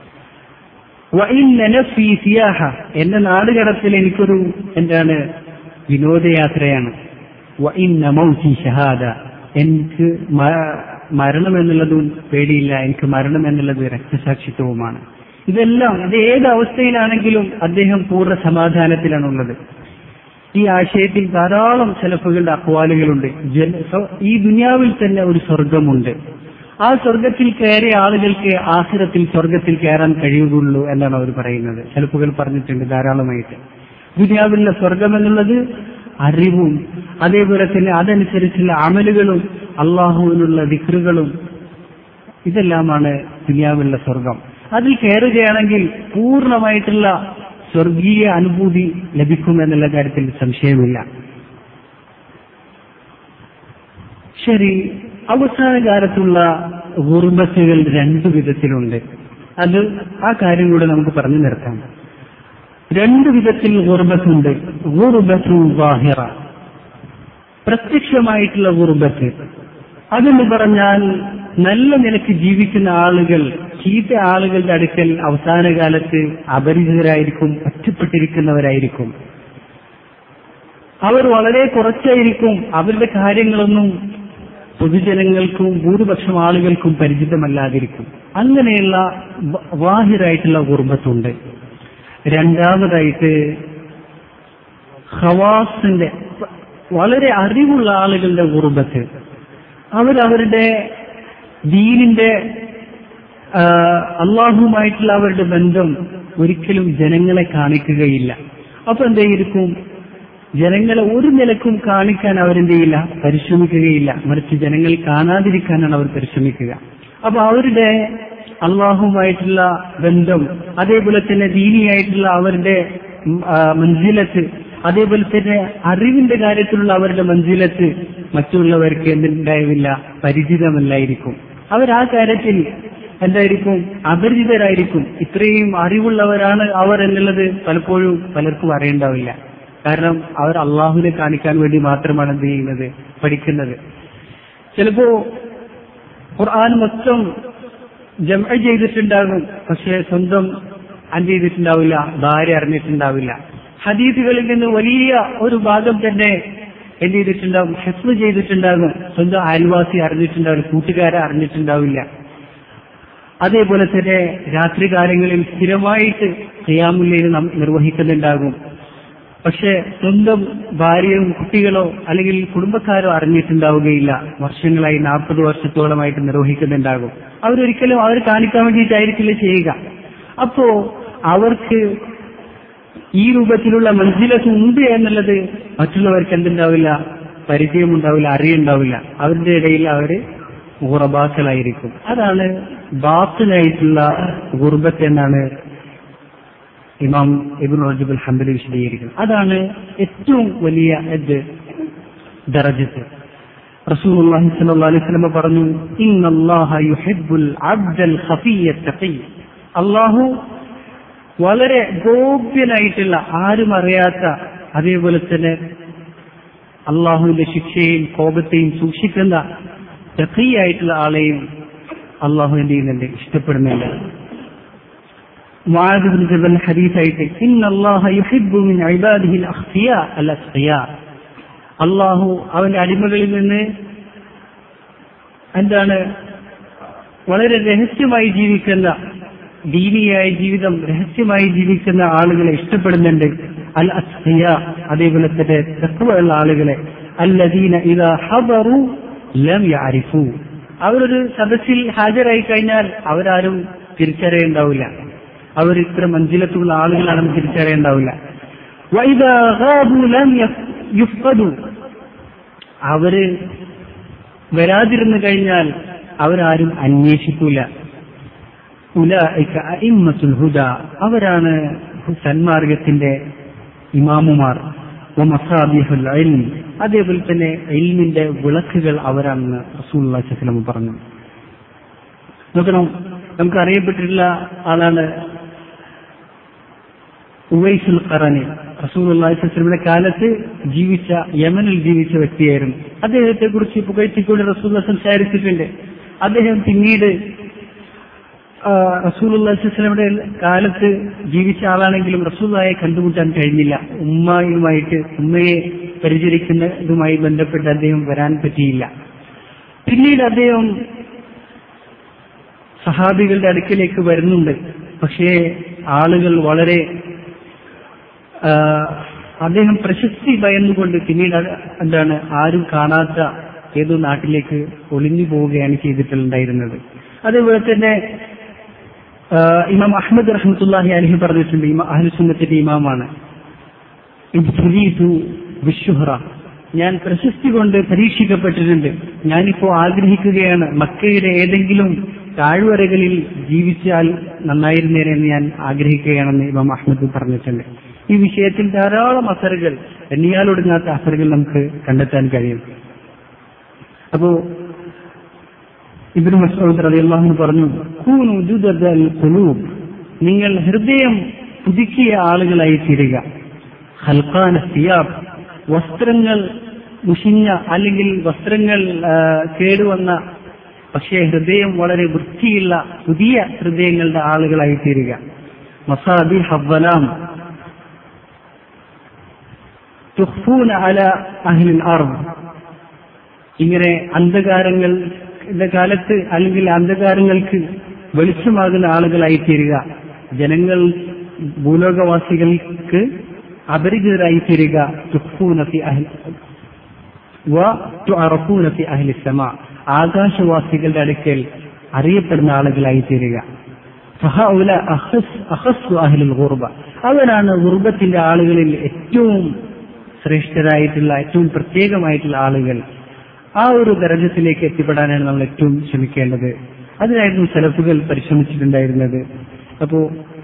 വഇന്ന നഫ്സി സിയാഹ എന്റെ നാടുകടത്തിൽ എനിക്കൊരു എന്താണ് വിനോദയാത്രയാണ് വഇന്ന മൗതി ഷഹാദ എനിക്ക് മ- മരണം എന്നുള്ളതും പേടിയില്ല എനിക്ക് മരണം എന്നുള്ളത് രക്തസാക്ഷിത്വവുമാണ് ഇതെല്ലാം ഇത് ഏത് അവസ്ഥയിലാണെങ്കിലും അദ്ദേഹം പൂർണ്ണ സമാധാനത്തിലാണുള്ളത് ഈ ആശയത്തിൽ ധാരാളം സെലഫുകളുടെ അക്വാലുകളുണ്ട് ജന- സ- ഈ ദുനിയാവിൽ തന്നെ ഒരു സ്വർഗമുണ്ട് ആ സ്വർഗത്തിൽ കയറിയ ആളുകൾക്ക് ആഖിറത്തിൽ സ്വർഗത്തിൽ കയറാൻ കഴിയുകയുള്ളൂ എന്നാണ് അവർ പറയുന്നത് സെലഫുകൾ പറഞ്ഞിട്ടുണ്ട് ധാരാളമായിട്ട് ദുനിയാവിലുള്ള സ്വർഗം എന്നുള്ളത് അറിവും അതേപോലെ തന്നെ അതനുസരിച്ചുള്ള അമലുകളും അള്ളാഹുവിനുള്ള ദിക്റുകളും ഇതെല്ലാമാണ് ദുനിയാവിലുള്ള സ്വർഗം അതിൽ കയറുകയാണെങ്കിൽ പൂർണ്ണമായിട്ടുള്ള സ്വർഗീയ അനുഭൂതി ലഭിക്കുമെന്നുള്ള കാര്യത്തിൽ സംശയമില്ല ശരി അവസാന കാലത്തുള്ള ഗുർബത്തുകൾ രണ്ടു വിധത്തിലുണ്ട് അത് ആ കാര്യം കൂടെ നമുക്ക് പറഞ്ഞു നിർത്താം രണ്ട് വിധത്തിൽ ഗുർബത്തുണ്ട് ഗുർബത്തു വാഹിറ പ്രത്യക്ഷമായിട്ടുള്ള ഗുർബത്ത് അതെന്ന് പറഞ്ഞാൽ നല്ല നിലയ്ക്ക് ജീവിക്കുന്ന ആളുകൾ ചീത്ത ആളുകളുടെ അടുക്കൽ അവസാന കാലത്ത് അപരിചിതരായിരിക്കും ഒറ്റപ്പെട്ടിരിക്കുന്നവരായിരിക്കും അവർ വളരെ കുറച്ചായിരിക്കും അവരുടെ കാര്യങ്ങളൊന്നും പൊതുജനങ്ങൾക്കും ഭൂരിപക്ഷം ആളുകൾക്കും പരിചിതമല്ലാതിരിക്കും അങ്ങനെയുള്ള വ- വാഹിറായിട്ടുള്ള കുർബത്തുണ്ട് രണ്ടാമതായിട്ട് ഹവാസിന്റെ വളരെ അറിവുള്ള ആളുകളുടെ കുർബത്ത് അവരവരുടെ ദീനിന്റെ ആ, അള്ളാഹുമായിട്ടുള്ള അവരുടെ ബന്ധം ഒരിക്കലും ജനങ്ങളെ കാണിക്കുകയില്ല അപ്പൊ എന്തായിരിക്കും ജനങ്ങളെ ഒരു നിലക്കും കാണിക്കാൻ അവരെന്ത് ചെയ്യില്ല പരിശ്രമിക്കുകയില്ല മറിച്ച് ജനങ്ങൾ കാണാതിരിക്കാനാണ് അവർ പരിശ്രമിക്കുക അപ്പൊ അവരുടെ അള്ളാഹുമായിട്ടുള്ള ബന്ധം അതേപോലെ തന്നെ ദീനിയായിട്ടുള്ള അവരുടെ ഉം, ആ, മഞ്ജിലത്ത് അതേപോലെ തന്നെ അറിവിന്റെ കാര്യത്തിലുള്ള അവരുടെ മഞ്ജിലത്ത് മറ്റുള്ളവർക്ക് എന്തുണ്ടാവില്ല പരിചിതമല്ലായിരിക്കും അവർ ആ കാര്യത്തിൽ എന്തായിരിക്കും അപരിചിതരായിരിക്കും ഇത്രയും അറിവുള്ളവരാണ് അവർ എന്നുള്ളത് പലപ്പോഴും പലർക്കും അറിയണ്ടാവില്ല കാരണം അവർ അള്ളാഹുവിനെ കാണിക്കാൻ വേണ്ടി മാത്രമാണ് എന്ത് ചെയ്യുന്നത് പഠിക്കുന്നത് ചിലപ്പോ ഖുർആൻ മൊത്തം ജമ ചെയ്തിട്ടുണ്ടാകും പക്ഷെ സ്വന്തം എന്ത് ചെയ്തിട്ടുണ്ടാവില്ല ഭാര്യ അറിഞ്ഞിട്ടുണ്ടാവില്ല ഹദീസുകളിൽ നിന്ന് വലിയ ഒരു ഭാഗം തന്നെ എന്ത് ചെയ്തിട്ടുണ്ടാവും ഹെസ്മ ചെയ്തിട്ടുണ്ടാകും സ്വന്തം അയൽവാസി അറിഞ്ഞിട്ടുണ്ടാവില്ല കൂട്ടുകാരെ അറിഞ്ഞിട്ടുണ്ടാവില്ല അതേപോലെ തന്നെ രാത്രി കാലങ്ങളിൽ സ്ഥിരമായിട്ട് ചെയ്യാമുല്ലയിൽ നാം നിർവഹിക്കുന്നുണ്ടാകും പക്ഷെ സ്വന്തം ഭാര്യയും കുട്ടികളോ അല്ലെങ്കിൽ കുടുംബക്കാരോ അറിഞ്ഞിട്ടുണ്ടാവുകയില്ല വർഷങ്ങളായി നാൽപ്പത് വർഷത്തോളമായിട്ട് നിർവഹിക്കുന്നുണ്ടാകും അവരൊരിക്കലും അവർ കാണിക്കാൻ വേണ്ടിയിട്ടായിരിക്കില്ല ചെയ്യുക അപ്പോ അവർക്ക് ഈ രൂപത്തിലുള്ള മഞ്ജിലത്ത് ഉണ്ട് എന്നുള്ളത് മറ്റുള്ളവർക്ക് എന്തുണ്ടാവില്ല പരിചയമുണ്ടാവില്ല അറിയുണ്ടാവില്ല അവരുടെ ഇടയിൽ അവര് ഗുറബാക്കളായിരിക്കും അതാണ് ബാത്തിലായിട്ടുള്ള ഗുർബത്ത് എന്നാണ് ഇമാം ഇബിൻ റജബുൽ ഹംബലി വിശദീകരിക്കുന്നത് അതാണ് ഏറ്റവും വലിയ ഇത് ദറജത്ത് റസൂലുള്ളാഹി സ്വല്ലല്ലാഹു അലൈഹി വസല്ലം പറഞ്ഞു ഇന്നല്ലാഹ യുഹിബ്ബുൽ അബ്ദൽ ഖഫിയ്യ തഖി അല്ലാഹു വളരെ ഗോപ്യനായിട്ടുള്ള ആരും അറിയാത്ത അതേപോലെ തന്നെ അള്ളാഹുവിന്റെ ശിക്ഷയെയും കോപത്തെയും സൂക്ഷിക്കുന്ന തഖിയായിട്ടുള്ള ആളെയും അള്ളാഹു എന്ത് ചെയ്യുന്നുണ്ട് ഇഷ്ടപ്പെടുന്നുണ്ട് معاذ بن جبل حديث ആയിട്ട് إن الله يحب من عباده الأخفياء الأتقياء അള്ളാഹു അവന്റെ അടിമകളിൽ നിന്ന് എന്താണ് വളരെ രഹസ്യമായി ജീവിക്കുന്ന ദീനിയായ ജീവിതം രഹസ്യമായി ജീവിക്കുന്ന ആളുകളെ ഇഷ്ടപ്പെടുന്നുണ്ട് അൽ അസ്ഹിയ അതേപോലെ തന്നെ തത്വമുള്ള ആളുകളെ അല്ലദീന ഇതാ ഹബറു ലം യാരിഫു അവരൊരു സദസ്സിൽ ഹാജരായി കഴിഞ്ഞാൽ അവരാരും തിരിച്ചറിയുണ്ടാവില്ല അവർ ഇത്ര മഞ്ജിലത്തുള്ള ആളുകളാണെന്ന് തിരിച്ചറിയുണ്ടാവില്ല വൈദാ ഗാബു ലം യഫ്- യുഫ്ഖദു അവര് വരാതിരുന്നു കഴിഞ്ഞാൽ അവരാരും അന്വേഷിക്കൂല ഉലൈക അഇമ്മത്തുൽ ഹുദ അവരാണ് സന്മാർഗത്തിന്റെ ഇമാമുമാർ വമസാബിഹുൽ ഇൽം അതേപോലെ തന്നെ ഇൽമിന്റെ വിളക്കുകൾ അവരാണെന്ന് റസൂൽ വസ്ലം പറഞ്ഞു നോക്കണം നമുക്ക് അറിയപ്പെട്ടിട്ടുള്ള ആളാണ് ഉവൈസുൽ ഖറനി റസൂലുള്ളാഹിയുടെ കാലത്ത് ജീവിച്ച യമനിൽ ജീവിച്ച വ്യക്തിയായിരുന്നു അദ്ദേഹത്തെ കുറിച്ച് പുകഴ്ത്തിക്കൊണ്ട് റസൂൽ സംസാരിച്ചിട്ടുണ്ട് അദ്ദേഹം പിന്നീട് റസൂലുള്ളാഹിയുടെ കാലത്ത് ജീവിച്ച ആളാണെങ്കിലും റസൂലായെ കണ്ടുമുട്ടാൻ കഴിഞ്ഞില്ല ഉമ്മയുമായിട്ട് ഉമ്മയെ പരിചരിക്കുന്നതുമായി ബന്ധപ്പെട്ട് അദ്ദേഹം വരാൻ പറ്റിയില്ല പിന്നീട് അദ്ദേഹം സഹാബികളുടെ അടുക്കിലേക്ക് വരുന്നുണ്ട് പക്ഷേ ആളുകൾ വളരെ അദ്ദേഹം പ്രശസ്തി ഭയന്നുകൊണ്ട് പിന്നീട് എന്താണ് ആരും കാണാത്ത ഏതോ നാട്ടിലേക്ക് ഒളിഞ്ഞു പോവുകയാണ് ചെയ്തിട്ടുണ്ടായിരുന്നത് അതേപോലെ തന്നെ ഇമാം അഹമ്മദ് റഹ്മത്തുല്ലാഹി അലഹി പറഞ്ഞിട്ടുണ്ട് ഇമാ അഹ്ലുസുന്നത്തിന്റെ ഇമാമാണ് വിശുഹറ ഞാൻ പ്രശസ്തി കൊണ്ട് പരീക്ഷിക്കപ്പെട്ടിട്ടുണ്ട് ഞാനിപ്പോ ആഗ്രഹിക്കുകയാണ് മക്കയുടെ ഏതെങ്കിലും താഴ്വരകളിൽ ജീവിച്ചാൽ നന്നായിരുന്നേനെ എന്ന് ഞാൻ ആഗ്രഹിക്കുകയാണെന്ന് ഇമാം അഹമ്മദ് പറഞ്ഞിട്ടുണ്ട് ഈ വിഷയത്തിൽ ധാരാളം അസറുകൾ എണ്ണിയാലൊടുങ്ങാത്ത അസറുകൾ നമുക്ക് കണ്ടെത്താൻ കഴിയും അപ്പോ ഇബ്നു മസ്ഊദ് റളിയല്ലാഹു പറഞ്ഞു കൂനു ജുദദൽ ഖുലൂബ് നിങ്ങൾ ഹൃദയം പുതുക്കിയ ആളുകളായി തീരുക ഹൽഖാന സിയാബ് വസ്ത്രങ്ങൾ മുഷിഞ്ഞ അല്ലെങ്കിൽ വസ്ത്രങ്ങൾ കേടുവന്ന പക്ഷേ ഹൃദയം വളരെ വൃത്തിയുള്ള പുതിയ ഹൃദയങ്ങളുടെ ആളുകളായി തീരുക മസാബി ഹവ്വലാം തുഹ്ഫൂന അല അഹ്ലിൽ അർദ് ഇങ്ങനെ അന്ധകാരങ്ങളുടെ കാലത്ത് അല്ലെങ്കിൽ അന്ധകാരങ്ങൾക്ക് വെളിച്ചമാകുന്ന ആളുകളായി തീരുക ജനങ്ങൾ ഭൂലോകവാസികൾക്ക് അപരിചിതരായി തീരുക തുഹ്ഫൂനഫി അഹ്ൽ അറഫൂനഫി അഹ്ലി സമ ആകാശവാസികളുടെ അടുക്കൽ അറിയപ്പെടുന്ന ആളുകളായി തീരുക അവരാണ് ഗുർബത്തിന്റെ ആളുകളിൽ ഏറ്റവും ശ്രേഷ്ഠരായിട്ടുള്ള ഏറ്റവും പ്രത്യേകമായിട്ടുള്ള ആളുകൾ ആ ഒരു ദരജത്തിലേക്ക് എത്തിപ്പെടാനാണ് നമ്മൾ ഏറ്റവും ശ്രമിക്കേണ്ടത് അതിനായിരുന്നു സെലഫുകൾ പരിശ്രമിച്ചിട്ടുണ്ടായിരുന്നത് അപ്പോ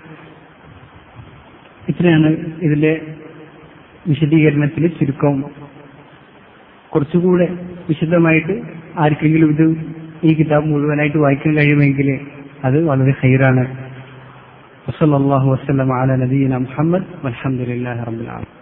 ഇത്രയാണ് ഇതിന്റെ വിശദീകരണത്തിൽ ചുരുക്കം കുറച്ചുകൂടെ വിശദമായിട്ട് ആർക്കെങ്കിലും ഇത് ഈ കിതാബ് മുഴുവനായിട്ട് വായിക്കാൻ കഴിയുമെങ്കിൽ അത് വളരെ ഹൈറാണ് വസല്ലാഹു വസ്ലം അല നബീന മുഹമ്മദ് അലഹമുല്ലാ റബുലാലും